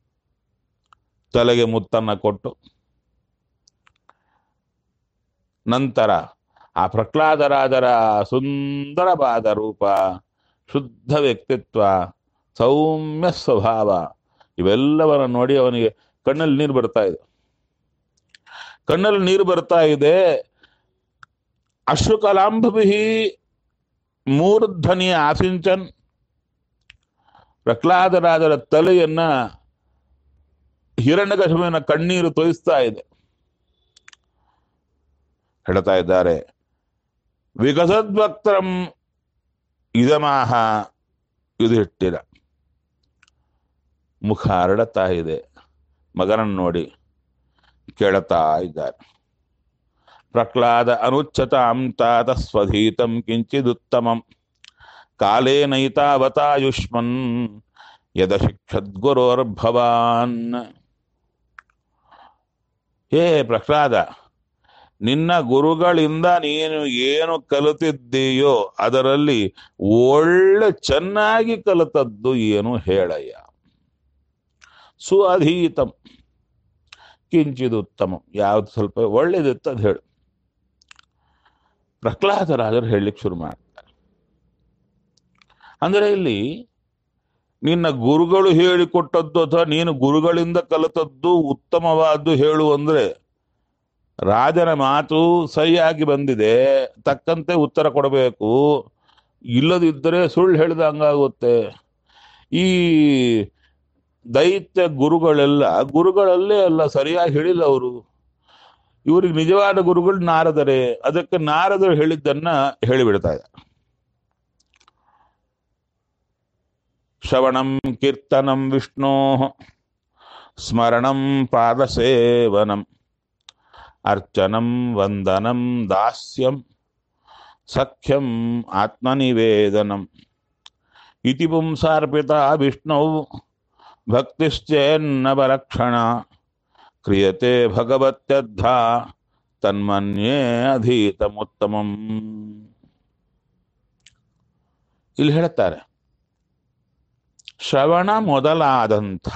S1: ತಲೆಗೆ ಮುತ್ತನ್ನ ಕೊಟ್ಟು ನಂತರ ಆ ಪ್ರಹ್ಲಾದರಾಜರ ಸುಂದರವಾದ ರೂಪ ಶುದ್ಧ ವ್ಯಕ್ತಿತ್ವ ಸೌಮ್ಯ ಸ್ವಭಾವ ಇವೆಲ್ಲವನ್ನ ನೋಡಿ ಅವನಿಗೆ ಕಣ್ಣಲ್ಲಿ ನೀರು ಬರ್ತಾ ಇದೆ ಕಣ್ಣಲ್ಲಿ ನೀರು ಬರ್ತಾ ಇದೆ ಅಶ್ರುಕಲಾಂಭಿ ಮೂರ್ಧನಿ ಆಸಿಂಚನ್ ಪ್ರಹ್ಲಾದರಾಜರ ತಲೆಯನ್ನ ಹಿರಣ್ಯಕಶುವಿನ ಕಣ್ಣೀರು ತೋಯಿಸ್ತಾ ಇದೆ ಹೇಳ್ತಾ ಇದ್ದಾರೆ ವಿಕಸದ್ವಕ್ತರಂ ಇದಮಾಹ ಯುಧಿಷ್ಠಿರ ಮುಖ ಹರಡುತ್ತಾ ಇದೆ ಮಗನನ್ನು ನೋಡಿ ಕೇಳುತ್ತಾ ಇದ್ದಾರೆ ಪ್ರಹ್ಲಾದ ಅನುಚ್ಛತಾಂ ತಾತ ಸ್ವಧೀತಂ ಕಿಂಚಿದುತ್ತಮಂ ಕಾಲೇನೈತಾವತಾಯುಷ್ಮನ್ ಯದ ಶಿಕ್ಷದ್ಗುರೋರ್ಭವಾನ್ ಹೇ ಪ್ರಹ್ಲಾದ ನಿನ್ನ ಗುರುಗಳಿಂದ ನೀನು ಏನು ಕಲಿತಿದ್ದೀಯೋ ಅದರಲ್ಲಿ ಒಳ್ಳೆ ಚೆನ್ನಾಗಿ ಕಲಿತದ್ದು ಏನು ಹೇಳಯ್ಯ ಸುಅಧೀತಂ ಕಿಂಚಿದುತ್ತಮ ಯಾವ್ದು ಸ್ವಲ್ಪ ಒಳ್ಳೇದಿತ್ತು ಅದು ಹೇಳು ಪ್ರಹ್ಲಾದರಾಜರು ಹೇಳಲಿಕ್ಕೆ ಶುರು ಮಾಡ್ತಾರೆ ಅಂದರೆ ಇಲ್ಲಿ ನಿನ್ನ ಗುರುಗಳು ಹೇಳಿಕೊಟ್ಟದ್ದು ಅಥವಾ ನೀನು ಗುರುಗಳಿಂದ ಕಲಿತದ್ದು ಉತ್ತಮವಾದ್ದು ಹೇಳು ಅಂದ್ರೆ ರಾಜನ ಮಾತು ಸರಿಯಾಗಿ ಬಂದಿದೆ ತಕ್ಕಂತೆ ಉತ್ತರ ಕೊಡಬೇಕು ಇಲ್ಲದಿದ್ದರೆ ಸುಳ್ಳು ಹೇಳಿದ ಹಂಗಾಗುತ್ತೆ ಈ ದೈತ್ಯ ಗುರುಗಳೆಲ್ಲ ಗುರುಗಳಲ್ಲೇ ಅಲ್ಲ ಸರಿಯಾಗಿ ಹೇಳಿಲ್ಲ ಅವರು ಇವರಿಗೆ ನಿಜವಾದ ಗುರುಗಳು ನಾರದರೆ ಅದಕ್ಕೆ ನಾರದರು ಹೇಳಿದ್ದನ್ನ ಹೇಳಿಬಿಡ್ತಾ ಇದ್ದಾರೆ ಶ್ರವಣಂ ಕೀರ್ತನಂ ವಿಷ್ಣೋ ಸ್ಮರಣಂ ಪಾದಸೇವನಂ ಅರ್ಚನಂ ವಂದನಂ ದಾಸ್ಯಂ ಸಖ್ಯಂ ಆತ್ಮನಿವೇದನಂ ಇತಿ ಪುಂಸಾರ್ಪಿತ ವಿಷ್ಣೌ ಭಕ್ತಿಶ್ಚೇನ್ನವರಕ್ಷಣ ಕ್ರಿಯತೆ ಭಗವತ್ಯದ್ಧ ತನ್ಮನ್ಯೇ ಅಧೀತಮುತ್ತಮಂ ಇಲ್ಲಿ ಹೇಳ್ತಾರೆ ಶ್ರವಣ ಮೊದಲಾದಂಥ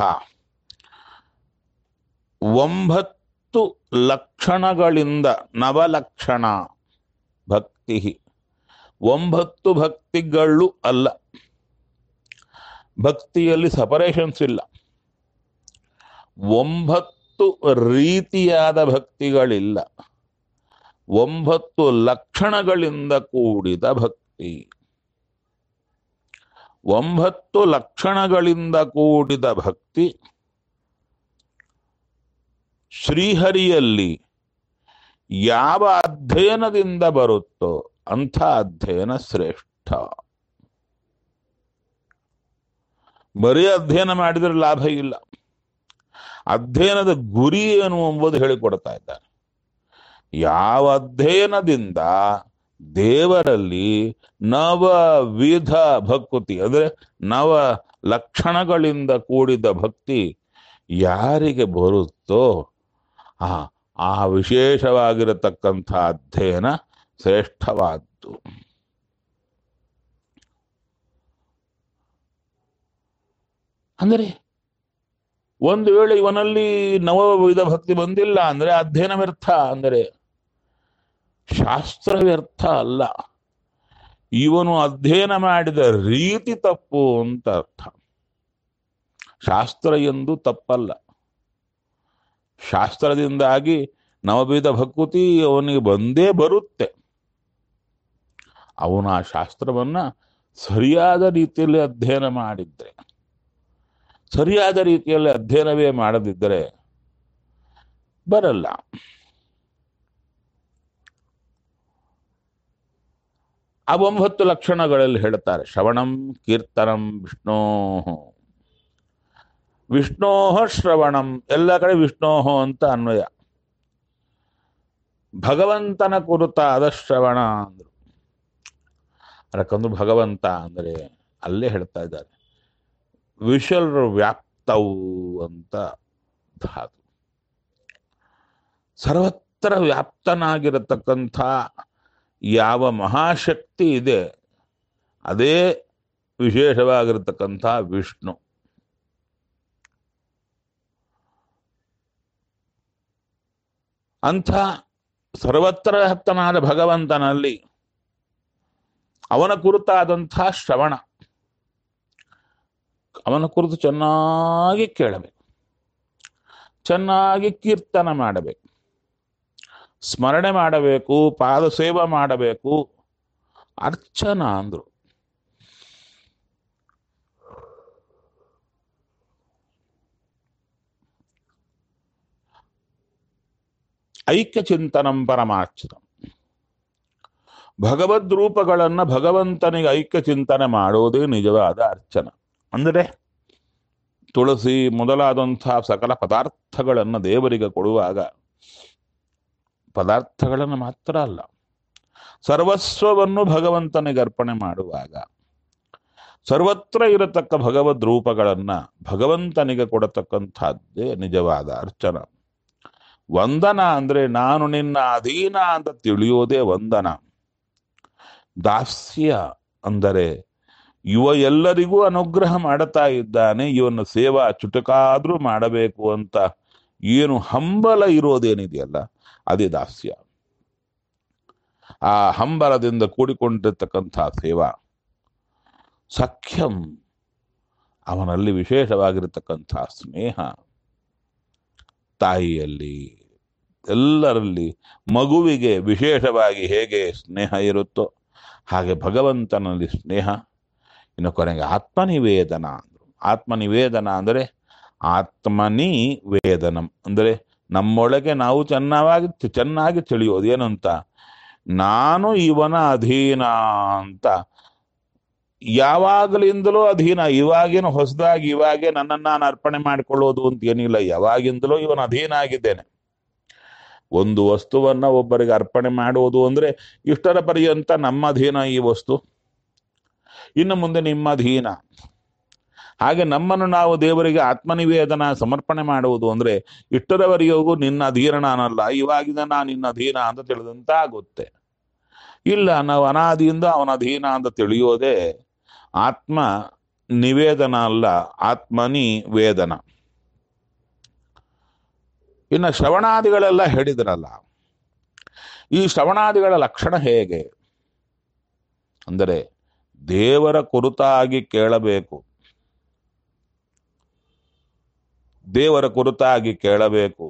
S1: ಒಂಬತ್ತು ಲಕ್ಷಣಗಳಿಂದ ನವಲಕ್ಷಣ ಭಕ್ತಿ ಒಂಬತ್ತು ಭಕ್ತಿಗಳು ಅಲ್ಲ ಭಕ್ತಿಯಲ್ಲಿ ಸಪರೇಷನ್ಸ್ ಇಲ್ಲ ಒಂಬತ್ತು ರೀತಿಯಾದ ಭಕ್ತಿಗಳಿಲ್ಲ ಒಂಬತ್ತು ಲಕ್ಷಣಗಳಿಂದ ಕೂಡಿದ ಭಕ್ತಿ ಒಂಬತ್ತು ಲಕ್ಷಣಗಳಿಂದ ಕೂಡಿದ ಭಕ್ತಿ ಶ್ರೀಹರಿಯಲ್ಲಿ ಯಾವ ಅಧ್ಯಯನದಿಂದ ಬರುತ್ತೋ ಅಂಥ ಅಧ್ಯಯನ ಶ್ರೇಷ್ಠ ಬರೀ ಅಧ್ಯಯನ ಮಾಡಿದ್ರೆ ಲಾಭ ಇಲ್ಲ ಅಧ್ಯಯನದ ಗುರಿ ಏನು ಎಂಬುದು ಹೇಳಿಕೊಡ್ತಾ ಇದ್ದಾರೆ ಯಾವ ಅಧ್ಯಯನದಿಂದ ದೇವರಲ್ಲಿ ನವವಿಧ ಭಕ್ತಿ ಅಂದ್ರೆ ನವ ಲಕ್ಷಣಗಳಿಂದ ಕೂಡಿದ ಭಕ್ತಿ ಯಾರಿಗೆ ಬರುತ್ತೋ ಆ ಆ ವಿಶೇಷವಾಗಿರತಕ್ಕಂಥ ಅಧ್ಯಯನ ಶ್ರೇಷ್ಠವಾದ್ದು ಅಂದರೆ ಒಂದು ವೇಳೆ ಇವನಲ್ಲಿ ನವವಿಧ ಭಕ್ತಿ ಬಂದಿಲ್ಲ ಅಂದ್ರೆ ಅಧ್ಯಯನ ವ್ಯರ್ಥ ಅಂದರೆ ಶಾಸ್ತ್ರ ವ್ಯರ್ಥ ಅಲ್ಲ ಇವನು ಅಧ್ಯಯನ ಮಾಡಿದ ರೀತಿ ತಪ್ಪು ಅಂತ ಅರ್ಥ ಶಾಸ್ತ್ರ ಎಂದು ತಪ್ಪಲ್ಲ ಶಾಸ್ತ್ರದಿಂದಾಗಿ ನವವಿಧ ಭಕುತಿ ಅವನಿಗೆ ಬಂದೇ ಬರುತ್ತೆ ಅವನು ಆ ಶಾಸ್ತ್ರವನ್ನ ಸರಿಯಾದ ರೀತಿಯಲ್ಲಿ ಅಧ್ಯಯನ ಮಾಡಿದ್ರೆ ಸರಿಯಾದ ರೀತಿಯಲ್ಲಿ ಅಧ್ಯಯನವೇ ಮಾಡದಿದ್ದರೆ ಬರಲ್ಲ ಆ ಒಂಬತ್ತು ಲಕ್ಷಣಗಳಲ್ಲಿ ಹೇಳ್ತಾರೆ ಶ್ರವಣಂ ಕೀರ್ತನಂ ವಿಷ್ಣೋ ವಿಷ್ಣೋಹ ಶ್ರವಣಂ ಎಲ್ಲ ಕಡೆ ವಿಷ್ಣೋಹ ಅಂತ ಅನ್ವಯ ಭಗವಂತನ ಕುರಿತಾದ ಶ್ರವಣ ಅಂದ್ರು ಅದಕ್ಕೊಂದು ಭಗವಂತ ಅಂದರೆ ಅಲ್ಲೇ ಹೇಳ್ತಾ ಇದ್ದಾರೆ ವಿಶಲ್ ವ್ಯಾಪ್ತವು ಅಂತ ಧಾತು ಸರ್ವತ್ರ ವ್ಯಾಪ್ತನಾಗಿರತಕ್ಕಂಥ ಯಾವ ಮಹಾಶಕ್ತಿ ಇದೆ ಅದೇ ವಿಶೇಷವಾಗಿರತಕ್ಕಂಥ ವಿಷ್ಣು ಅಂಥ ಸರ್ವತ್ರ ವ್ಯಾಪ್ತನಾದ ಭಗವಂತನಲ್ಲಿ ಅವನ ಕುರಿತಾದಂಥ ಶ್ರವಣ ಅವನ ಕುರಿತು ಚೆನ್ನಾಗಿ ಕೇಳಬೇಕು ಚೆನ್ನಾಗಿ ಕೀರ್ತನ ಮಾಡಬೇಕು ಸ್ಮರಣೆ ಮಾಡಬೇಕು ಪಾದಸೇವ ಮಾಡಬೇಕು ಅರ್ಚನ ಅಂದ್ರು ಐಕ್ಯ ಚಿಂತನಂ ಪರಮಾರ್ಚಿತಂ ಭಗವದ್ ರೂಪಗಳನ್ನ ಭಗವಂತನಿಗೆ ಐಕ್ಯ ಚಿಂತನೆ ಮಾಡೋದೇ ನಿಜವಾದ ಅರ್ಚನ ಅಂದರೆ ತುಳಸಿ ಮೊದಲಾದಂತಹ ಸಕಲ ಪದಾರ್ಥಗಳನ್ನು ದೇವರಿಗೆ ಕೊಡುವಾಗ ಪದಾರ್ಥಗಳನ್ನು ಮಾತ್ರ ಅಲ್ಲ ಸರ್ವಸ್ವವನ್ನು ಭಗವಂತನಿಗೆ ಅರ್ಪಣೆ ಮಾಡುವಾಗ ಸರ್ವತ್ರ ಇರತಕ್ಕ ಭಗವದ್ ರೂಪಗಳನ್ನ ಭಗವಂತನಿಗೆ ಕೊಡತಕ್ಕಂಥದ್ದೇ ನಿಜವಾದ ಅರ್ಚನ ವಂದನ ಅಂದ್ರೆ ನಾನು ನಿನ್ನ ಅಧೀನ ಅಂತ ತಿಳಿಯೋದೇ ವಂದನ ದಾಸ್ಯ ಅಂದರೆ ಇವ ಎಲ್ಲರಿಗೂ ಅನುಗ್ರಹ ಮಾಡುತ್ತಾ ಇದ್ದಾನೆ ಇವನ ಸೇವಾ ಚುಟಕಾದ್ರೂ ಮಾಡಬೇಕು ಅಂತ ಏನು ಹಂಬಲ ಇರೋದೇನಿದೆಯಲ್ಲ ಅದೇ ದಾಸ್ಯ ಆ ಹಂಬಲದಿಂದ ಕೂಡಿಕೊಂಡಿರ್ತಕ್ಕಂಥ ಸೇವಾ ಸಖ್ಯಂ ಅವನಲ್ಲಿ ವಿಶೇಷವಾಗಿರತಕ್ಕಂಥ ಸ್ನೇಹ ತಾಯಿಯಲ್ಲಿ ಎಲ್ಲರಲ್ಲಿ ಮಗುವಿಗೆ ವಿಶೇಷವಾಗಿ ಹೇಗೆ ಸ್ನೇಹ ಇರುತ್ತೋ ಹಾಗೆ ಭಗವಂತನಲ್ಲಿ ಸ್ನೇಹ ಇನ್ನು ಕೊನೆಗೆ ಆತ್ಮನಿವೇದನ ಅಂದರು ಆತ್ಮನಿವೇದನ ಅಂದರೆ ಆತ್ಮನಿ ವೇದನಂ ಅಂದರೆ ನಮ್ಮೊಳಗೆ ನಾವು ಚೆನ್ನಾಗಿ ಚೆನ್ನಾಗಿ ತಿಳಿಯೋದು ಏನಂತ ನಾನು ಇವನ ಅಧೀನ ಅಂತ ಯಾವಾಗಲಿಂದಲೂ ಅಧೀನ ಇವಾಗೇನು ಹೊಸದಾಗಿ ಇವಾಗೆ ನನ್ನನ್ನು ನಾನು ಅರ್ಪಣೆ ಮಾಡಿಕೊಳ್ಳೋದು ಅಂತ ಏನಿಲ್ಲ ಯಾವಾಗಿಂದಲೂ ಇವನ ಅಧೀನ ಆಗಿದ್ದೇನೆ ಒಂದು ವಸ್ತುವನ್ನ ಒಬ್ಬರಿಗೆ ಅರ್ಪಣೆ ಮಾಡುವುದು ಅಂದ್ರೆ ಇಷ್ಟರ ಪರ್ಯಂತ ನಮ್ಮ ಅಧೀನ ಈ ವಸ್ತು ಇನ್ನು ಮುಂದೆ ನಿಮ್ಮ ಅಧೀನ ಹಾಗೆ ನಮ್ಮನ್ನು ನಾವು ದೇವರಿಗೆ ಆತ್ಮನಿವೇದನ ಸಮರ್ಪಣೆ ಮಾಡುವುದು ಅಂದ್ರೆ ಇಷ್ಟರವರೆಗೂ ನಿನ್ನ ಅಧೀನ ನಾನಲ್ಲ ಇವಾಗಿಂದ ನಾನು ನಿನ್ನ ಅಧೀನ ಅಂತ ತಿಳಿದಂತ ಆಗುತ್ತೆ ಇಲ್ಲ ನಾವು ಅನಾದಿಯಿಂದ ಅವನ ಅಧೀನ ಅಂತ ತಿಳಿಯೋದೇ ಆತ್ಮ ನಿವೇದನ ಅಲ್ಲ ಆತ್ಮನಿ ವೇದನ ಇನ್ನು ಶ್ರವಣಾದಿಗಳೆಲ್ಲ ಹೇಳಿದ್ರಲ್ಲ ಈ ಶ್ರವಣಾದಿಗಳ ಲಕ್ಷಣ ಹೇಗೆ ಅಂದರೆ ದೇವರ ಕುರಿತಾಗಿ ಕೇಳಬೇಕು ದೇವರ ಕುರಿತಾಗಿ ಕೇಳಬೇಕು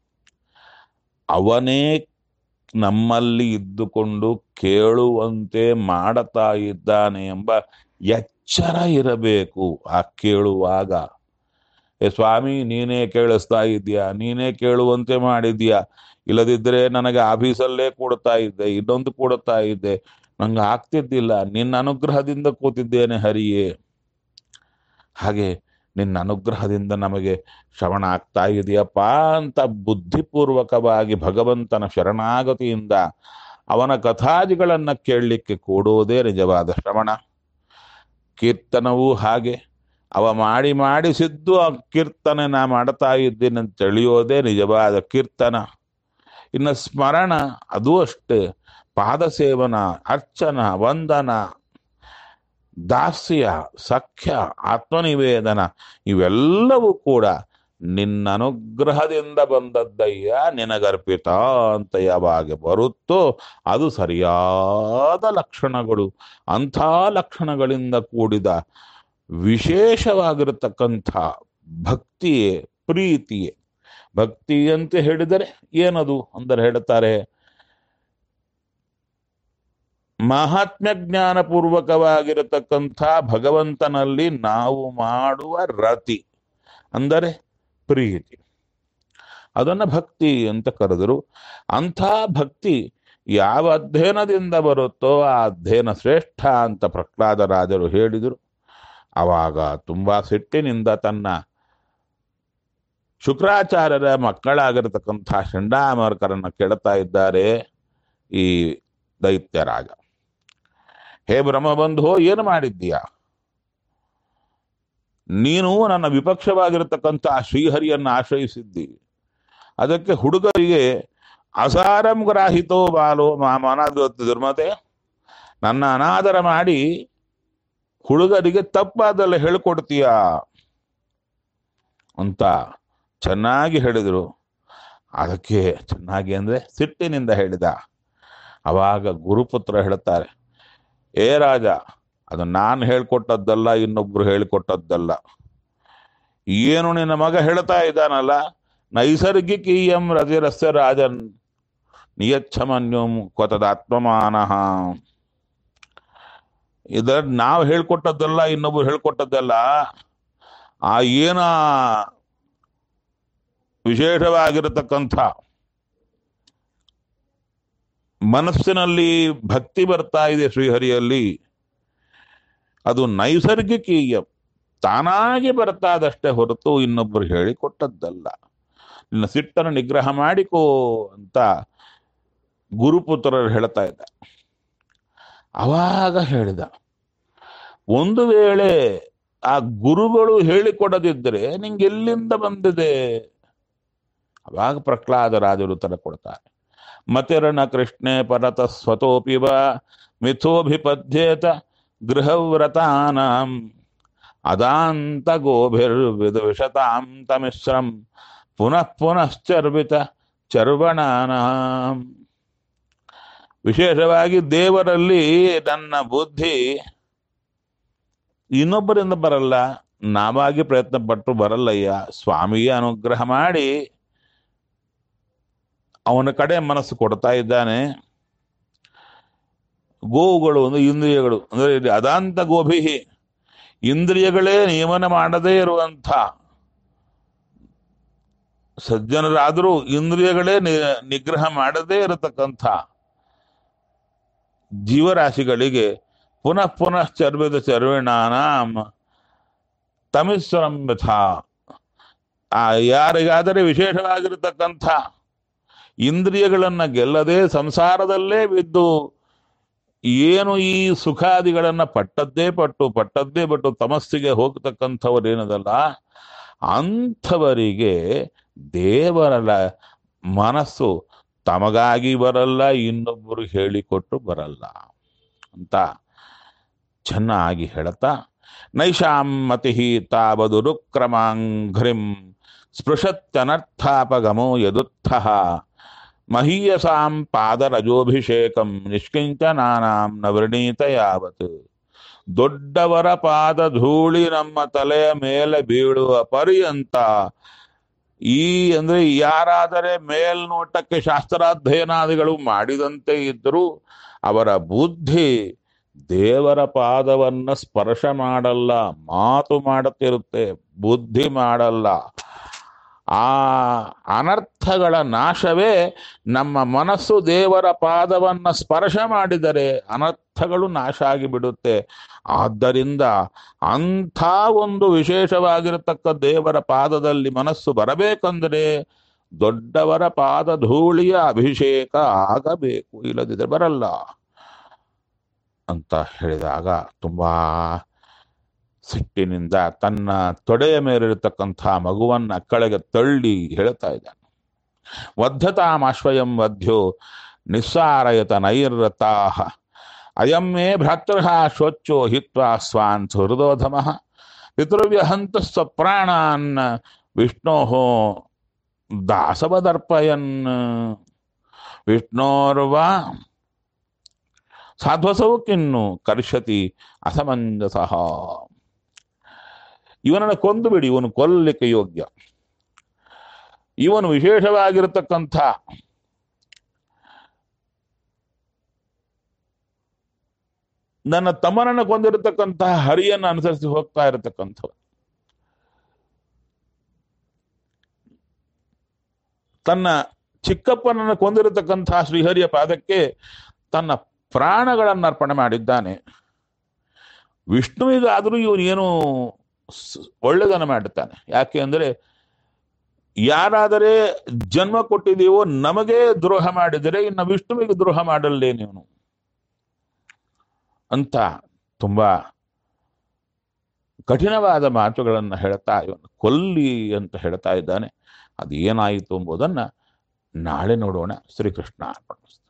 S1: ಅವನೇ ನಮ್ಮಲ್ಲಿ ಇದ್ದುಕೊಂಡು ಕೇಳುವಂತೆ ಮಾಡುತ್ತಾ ಇದ್ದಾನೆ ಎಂಬ ಎಚ್ಚರ ಇರಬೇಕು ಆ ಕೇಳುವಾಗ ಏ ಸ್ವಾಮಿ ನೀನೇ ಕೇಳಿಸ್ತಾ ಇದೀಯಾ ನೀನೇ ಕೇಳುವಂತೆ ಮಾಡಿದ್ಯಾ ಇಲ್ಲದಿದ್ದರೆ ನನಗೆ ಆಫೀಸಲ್ಲೇ ಕೊಡ್ತಾ ಇದ್ದೆ ಇನ್ನೊಂದು ಕೊಡ್ತಾ ಇದ್ದೆ ನಂಗೆ ಆಗ್ತಿದ್ದಿಲ್ಲ ನಿನ್ನ ಅನುಗ್ರಹದಿಂದ ಕೂತಿದ್ದೇನೆ ಹರಿಯೇ ಹಾಗೆ ನಿನ್ನ ಅನುಗ್ರಹದಿಂದ ನಮಗೆ ಶ್ರವಣ ಆಗ್ತಾ ಇದೆಯಪ್ಪ ಅಂತ ಬುದ್ಧಿಪೂರ್ವಕವಾಗಿ ಭಗವಂತನ ಶರಣಾಗತಿಯಿಂದ ಅವನ ಕಥಾದಿಗಳನ್ನ ಕೇಳಲಿಕ್ಕೆ ಕೂಡೋದೇ ನಿಜವಾದ ಶ್ರವಣ ಕೀರ್ತನವೂ ಹಾಗೆ ಅವ ಮಾಡಿ ಮಾಡಿಸಿದ್ದು ಆ ಕೀರ್ತನೆ ನಾ ಮಾಡ್ತಾ ಇದ್ದೀನಿ ಅಂತ ತಿಳಿಯೋದೇ ನಿಜವಾದ ಕೀರ್ತನ ಇನ್ನು ಸ್ಮರಣ ಅದು ಅಷ್ಟೇ ಪಾದಸೇವನ ಅರ್ಚನ ವಂದನ ದಾಸ್ಯ ಸಖ್ಯ ಆತ್ಮನಿವೇದನ ಇವೆಲ್ಲವೂ ಕೂಡ ನಿನ್ನ ಅನುಗ್ರಹದಿಂದ ಬಂದದ್ದಯ್ಯ ನಿನಗರ್ಪಿತ ಅಂತ ಯಾವಾಗ ಬರುತ್ತೋ ಅದು ಸರಿಯಾದ ಲಕ್ಷಣಗಳು ಅಂಥ ಲಕ್ಷಣಗಳಿಂದ ಕೂಡಿದ ವಿಶೇಷವಾಗಿರತಕ್ಕಂಥ ಭಕ್ತಿಯೇ ಪ್ರೀತಿಯೇ ಭಕ್ತಿ ಅಂತ ಹೇಳಿದರೆ ಏನದು ಅಂದರೆ ಹೇಳ್ತಾರೆ ಮಹಾತ್ಮ್ಯ ಜ್ಞಾನ ಪೂರ್ವಕವಾಗಿರತಕ್ಕಂಥ ಭಗವಂತನಲ್ಲಿ ನಾವು ಮಾಡುವ ರತಿ ಅಂದರೆ ಪ್ರೀತಿ ಅದನ್ನ ಭಕ್ತಿ ಅಂತ ಕರೆದರು ಅಂಥ ಭಕ್ತಿ ಯಾವ ಅಧ್ಯಯನದಿಂದ ಬರುತ್ತೋ ಆ ಅಧ್ಯಯನ ಶ್ರೇಷ್ಠ ಅಂತ ಪ್ರಹ್ಲಾದರಾಜರು ಹೇಳಿದರು ಆವಾಗ ತುಂಬಾ ಸಿಟ್ಟಿನಿಂದ ತನ್ನ ಶುಕ್ರಾಚಾರ್ಯರ ಮಕ್ಕಳಾಗಿರತಕ್ಕಂಥ ಚಂಡಾಮರ್ಕರನ್ನ ಕೇಳ್ತಾ ಇದ್ದಾರೆ ಈ ದೈತ್ಯರಾಜ ಹೇ ಬ್ರಹ್ಮಬಂಧು ಏನು ಮಾಡಿದ್ದೀಯಾ ನೀನು ನನ್ನ ವಿಪಕ್ಷವಾಗಿರತಕ್ಕಂಥ ಶ್ರೀಹರಿಯನ್ನು ಆಶ್ರಯಿಸಿದ್ದಿ ಅದಕ್ಕೆ ಹುಡುಗರಿಗೆ ಅಸಾರಂ ಗ್ರಾಹಿತೋ ಬಾಲೋ ಮಾಮನಾದ ದುರ್ಮತೆ ನನ್ನ ಅನಾದರ ಮಾಡಿ ಹುಡುಗರಿಗೆ ತಪ್ಪಾದಲ್ಲ ಹೇಳ್ಕೊಡ್ತೀಯಾ ಅಂತ ಚೆನ್ನಾಗಿ ಹೇಳಿದರು ಅದಕ್ಕೆ ಚೆನ್ನಾಗಿ ಅಂದ್ರೆ ಸಿಟ್ಟಿನಿಂದ ಹೇಳಿದ ಅವಾಗ ಗುರುಪುತ್ರ ಹೇಳ್ತಾರೆ ಏ ರಾಜ ಅದು ನಾನು ಹೇಳ್ಕೊಟ್ಟದ್ದಲ್ಲ ಇನ್ನೊಬ್ರು ಹೇಳಿಕೊಟ್ಟದ್ದಲ್ಲ ಏನು ನಿನ್ನ ಮಗ ಹೇಳ್ತಾ ಇದ್ದಾನಲ್ಲ ನೈಸರ್ಗಿಕೀಯಂ ರತಿರಸ್ಯ ರಾಜನ್ ನಿಯಚ್ಛಮನ್ಯಂ ಕೊತದಾತ್ಮಮಾನಃ ಇದರ ನಾವು ಹೇಳ್ಕೊಟ್ಟದ್ದಲ್ಲ ಇನ್ನೊಬ್ರು ಹೇಳ್ಕೊಟ್ಟದ್ದಲ್ಲ ಆ ಏನ ವಿಶೇಷವಾಗಿರತಕ್ಕಂಥ ಮನಸ್ಸಿನಲ್ಲಿ ಭಕ್ತಿ ಬರ್ತಾ ಇದೆ ಶ್ರೀಹರಿಯಲ್ಲಿ ಅದು ನೈಸರ್ಗಿಕೀಯ ತಾನಾಗಿ ಬರ್ತಾದಷ್ಟೇ ಹೊರತು ಇನ್ನೊಬ್ಬರು ಹೇಳಿಕೊಟ್ಟದ್ದಲ್ಲ ನಿನ್ನ ಸಿಟ್ಟನ್ನು ನಿಗ್ರಹ ಮಾಡಿಕೋ ಅಂತ ಗುರುಪುತ್ರರು ಹೇಳ್ತಾ ಇದ್ದ ಅವಾಗ ಹೇಳಿದ ಒಂದು ವೇಳೆ ಆ ಗುರುಗಳು ಹೇಳಿಕೊಡದಿದ್ದರೆ ನಿಂಗೆ ಎಲ್ಲಿಂದ ಬಂದಿದೆ ಅವಾಗ ಪ್ರಹ್ಲಾದರಾಜರು ಉತ್ತರ ಕೊಡ್ತಾರೆ ಮತಿರಣ ಕೃಷ್ಣೆ ಪರತ ಸ್ವತೋಪಿ ವ ಮಿಥೋಭಿಪದ್ಯೇತ ಗೃಹವ್ರತಾನಾಂ ಅದಾಂತ ಗೋಭಿರ್ವಿದ ವಿಷತಾಂ ತಮಿಶ್ರಂ ಪುನಃ ಪುನಶ್ಚರ್ವಿತ ಚರ್ವಣಾನಾಂ ವಿಶೇಷವಾಗಿ ದೇವರಲ್ಲಿ ನನ್ನ ಬುದ್ಧಿ ಇನ್ನೊಬ್ಬರಿಂದ ಬರಲ್ಲ ನಾವಾಗಿ ಪ್ರಯತ್ನ ಪಟ್ಟು ಬರಲ್ಲಯ್ಯ ಸ್ವಾಮಿಗೆ ಅನುಗ್ರಹ ಮಾಡಿ ಅವನ ಕಡೆ ಮನಸ್ಸು ಕೊಡ್ತಾ ಇದ್ದಾನೆ ಗೋವುಗಳು ಅಂದ್ರೆ ಇಂದ್ರಿಯಗಳು ಅಂದ್ರೆ ಇಲ್ಲಿ ಅದಾಂತ ಗೋಭಿಹಿ ಇಂದ್ರಿಯಗಳೇ ನಿಯಮನ ಮಾಡದೇ ಇರುವಂಥ ಸಜ್ಜನರಾದರೂ ಇಂದ್ರಿಯಗಳೇ ನಿ- ನಿಗ್ರಹ ಮಾಡದೇ ಇರತಕ್ಕಂಥ ಜೀವರಾಶಿಗಳಿಗೆ ಪುನಃ ಪುನಃ ಚರ್ವಿದ ಚರ್ವಿಣಾನಾಂ ತಮಿಸ್ವರಂ ಯಥಾ ಆ ಯಾರಿಗಾದರೆ ವಿಶೇಷವಾಗಿರತಕ್ಕಂಥ ಇಂದ್ರಿಯಗಳನ್ನ ಗೆಲ್ಲದೆ ಸಂಸಾರದಲ್ಲೇ ಬಿದ್ದು ಏನು ಈ ಸುಖಾದಿಗಳನ್ನ ಪಟ್ಟದ್ದೇ ಪಟ್ಟು ಪಟ್ಟದ್ದೇ ಪಟ್ಟು ತಮಸ್ಸಿಗೆ ಹೋಗತಕ್ಕಂಥವ್ರು ಏನದಲ್ಲ ಅಂಥವರಿಗೆ ದೇವರ ಮನಸ್ಸು ತಮಗಾಗಿ ಬರಲ್ಲ ಇನ್ನೊಬ್ಬರು ಹೇಳಿಕೊಟ್ಟು ಬರಲ್ಲ ಅಂತ ಚೆನ್ನಾಗಿ ಹೇಳ್ತಾ ನೈಷಾಂ ಮತಿ ತಾವದುರುಕ್ರಮಾಂಘ್ರಿಂ ಸ್ಪೃಶತ್ಯನರ್ಥಾಪಗಮೋ ಯದುತ್ಥ ಮಹೀಯಸಾಂ ಪಾದರಜೋಭಿಷೇಕಂ ನಿಷ್ಕಿಂಚನಾನಾಂ ನ ವೃಣೀತ ಯಾವತ್ ದೊಡ್ಡವರ ಪಾದ ಧೂಳಿ ನಮ್ಮ ತಲೆಯ ಮೇಲೆ ಬೀಳುವ ಪರ್ಯಂತ ಈ ಅಂದ್ರೆ ಯಾರಾದರೆ ಮೇಲ್ನೋಟಕ್ಕೆ ಶಾಸ್ತ್ರಾಧ್ಯಯನಾದಿಗಳು ಮಾಡಿದಂತೆ ಇದ್ದರೂ ಅವರ ಬುದ್ಧಿ ದೇವರ ಪಾದವನ್ನ ಸ್ಪರ್ಶ ಮಾಡಲ್ಲ ಮಾತು ಮಾಡುತ್ತಿರುತ್ತೆ ಬುದ್ಧಿ ಮಾಡಲ್ಲ ಆ ಅನರ್ಥಗಳ ನಾಶವೇ ನಮ್ಮ ಮನಸ್ಸು ದೇವರ ಪಾದವನ್ನ ಸ್ಪರ್ಶ ಮಾಡಿದರೆ ಅನರ್ಥಗಳು ನಾಶ ಆಗಿಬಿಡುತ್ತೆ ಆದ್ದರಿಂದ ಅಂಥ ಒಂದು ವಿಶೇಷವಾಗಿರತಕ್ಕ ದೇವರ ಪಾದದಲ್ಲಿ ಮನಸ್ಸು ಬರಬೇಕಂದ್ರೆ ದೊಡ್ಡವರ ಪಾದ ಧೂಳಿಯ ಅಭಿಷೇಕ ಆಗಬೇಕು ಇಲ್ಲದಿದ್ರೆ ಬರಲ್ಲ ಅಂತ ಹೇಳಿದಾಗ ತುಂಬಾ ಸಿಟ್ಟಿನಿಂದ ತನ್ನ ತೊಡೆಯ ಮೇಲಿರತಕ್ಕಂಥ ಮಗುವನ್ನ ಕೆಳಗೆ ತಳ್ಳಿ ಹೇಳ್ತಾ ಇದ್ದಾನೆ ವದ್ಧತಾಮಾಶ್ವಯಂ ವಧ್ಯ ನಿಸ್ಸಾರಯತ ನೈರ್ರತಾ ಅಯಂ ಮೇ ಭ್ರಾತೃ ಶೋಚ್ಯೋ ಹಿತ್ವಾ ಸ್ವಾನ್ ಹೃದೋಧಮ ಪಿತೃವ್ಯಹಂತ ಸ್ವಪ್ರಾಣಾನ್ ವಿಷ್ಣೋ ದಾಸವದರ್ಪಯನ್ ವಿಷ್ಣೋರ್ವಾ ಸಾಧ್ವಸೌ ಕಿನ್ನು ಕರ್ಷತಿ ಅಸಮಂಜಸಃ ಇವನನ್ನು ಕೊಂದು ಬಿಡಿ ಇವನು ಕೊಲ್ಲಲಿಕ್ಕೆ ಯೋಗ್ಯ ಇವನು ವಿಶೇಷವಾಗಿರತಕ್ಕಂಥ ನನ್ನ ತಮ್ಮನನ್ನು ಕೊಂದಿರತಕ್ಕಂತಹ ಹರಿಯನ್ನು ಅನುಸರಿಸಿ ಹೋಗ್ತಾ ಇರತಕ್ಕಂಥವ ತನ್ನ ಚಿಕ್ಕಪ್ಪನನ್ನು ಕೊಂದಿರತಕ್ಕಂತಹ ಶ್ರೀಹರಿಯ ಪಾದಕ್ಕೆ ತನ್ನ ಪ್ರಾಣಗಳನ್ನು ಅರ್ಪಣೆ ಮಾಡಿದ್ದಾನೆ ವಿಷ್ಣುವಿಗಾದರೂ ಇವನು ಏನು ಸ್- ಒಳ್ಳೆದನ್ನು ಮಾಡುತ್ತಾನೆ ಯಾಕೆ ಅಂದರೆ ಯಾರಾದರೆ ಜನ್ಮ ಕೊಟ್ಟಿದೆಯೋ ನಮಗೆ ದ್ರೋಹ ಮಾಡಿದರೆ ಇನ್ನು ವಿಷ್ಣುವಿಗೆ ದ್ರೋಹ ಮಾಡಲ್ಲೇ ನೀನು ಅಂತ ತುಂಬಾ ಕಠಿಣವಾದ ಮಾತುಗಳನ್ನು ಹೇಳ್ತಾ ಇವನು ಕೊಲ್ಲಿ ಅಂತ ಹೇಳ್ತಾ ಇದ್ದಾನೆ ಅದೇನಾಯಿತು ಎಂಬುದನ್ನ ನಾಳೆ ನೋಡೋಣ ಶ್ರೀಕೃಷ್ಣ ಅರ್ಪಣಿಸ್ತಾನೆ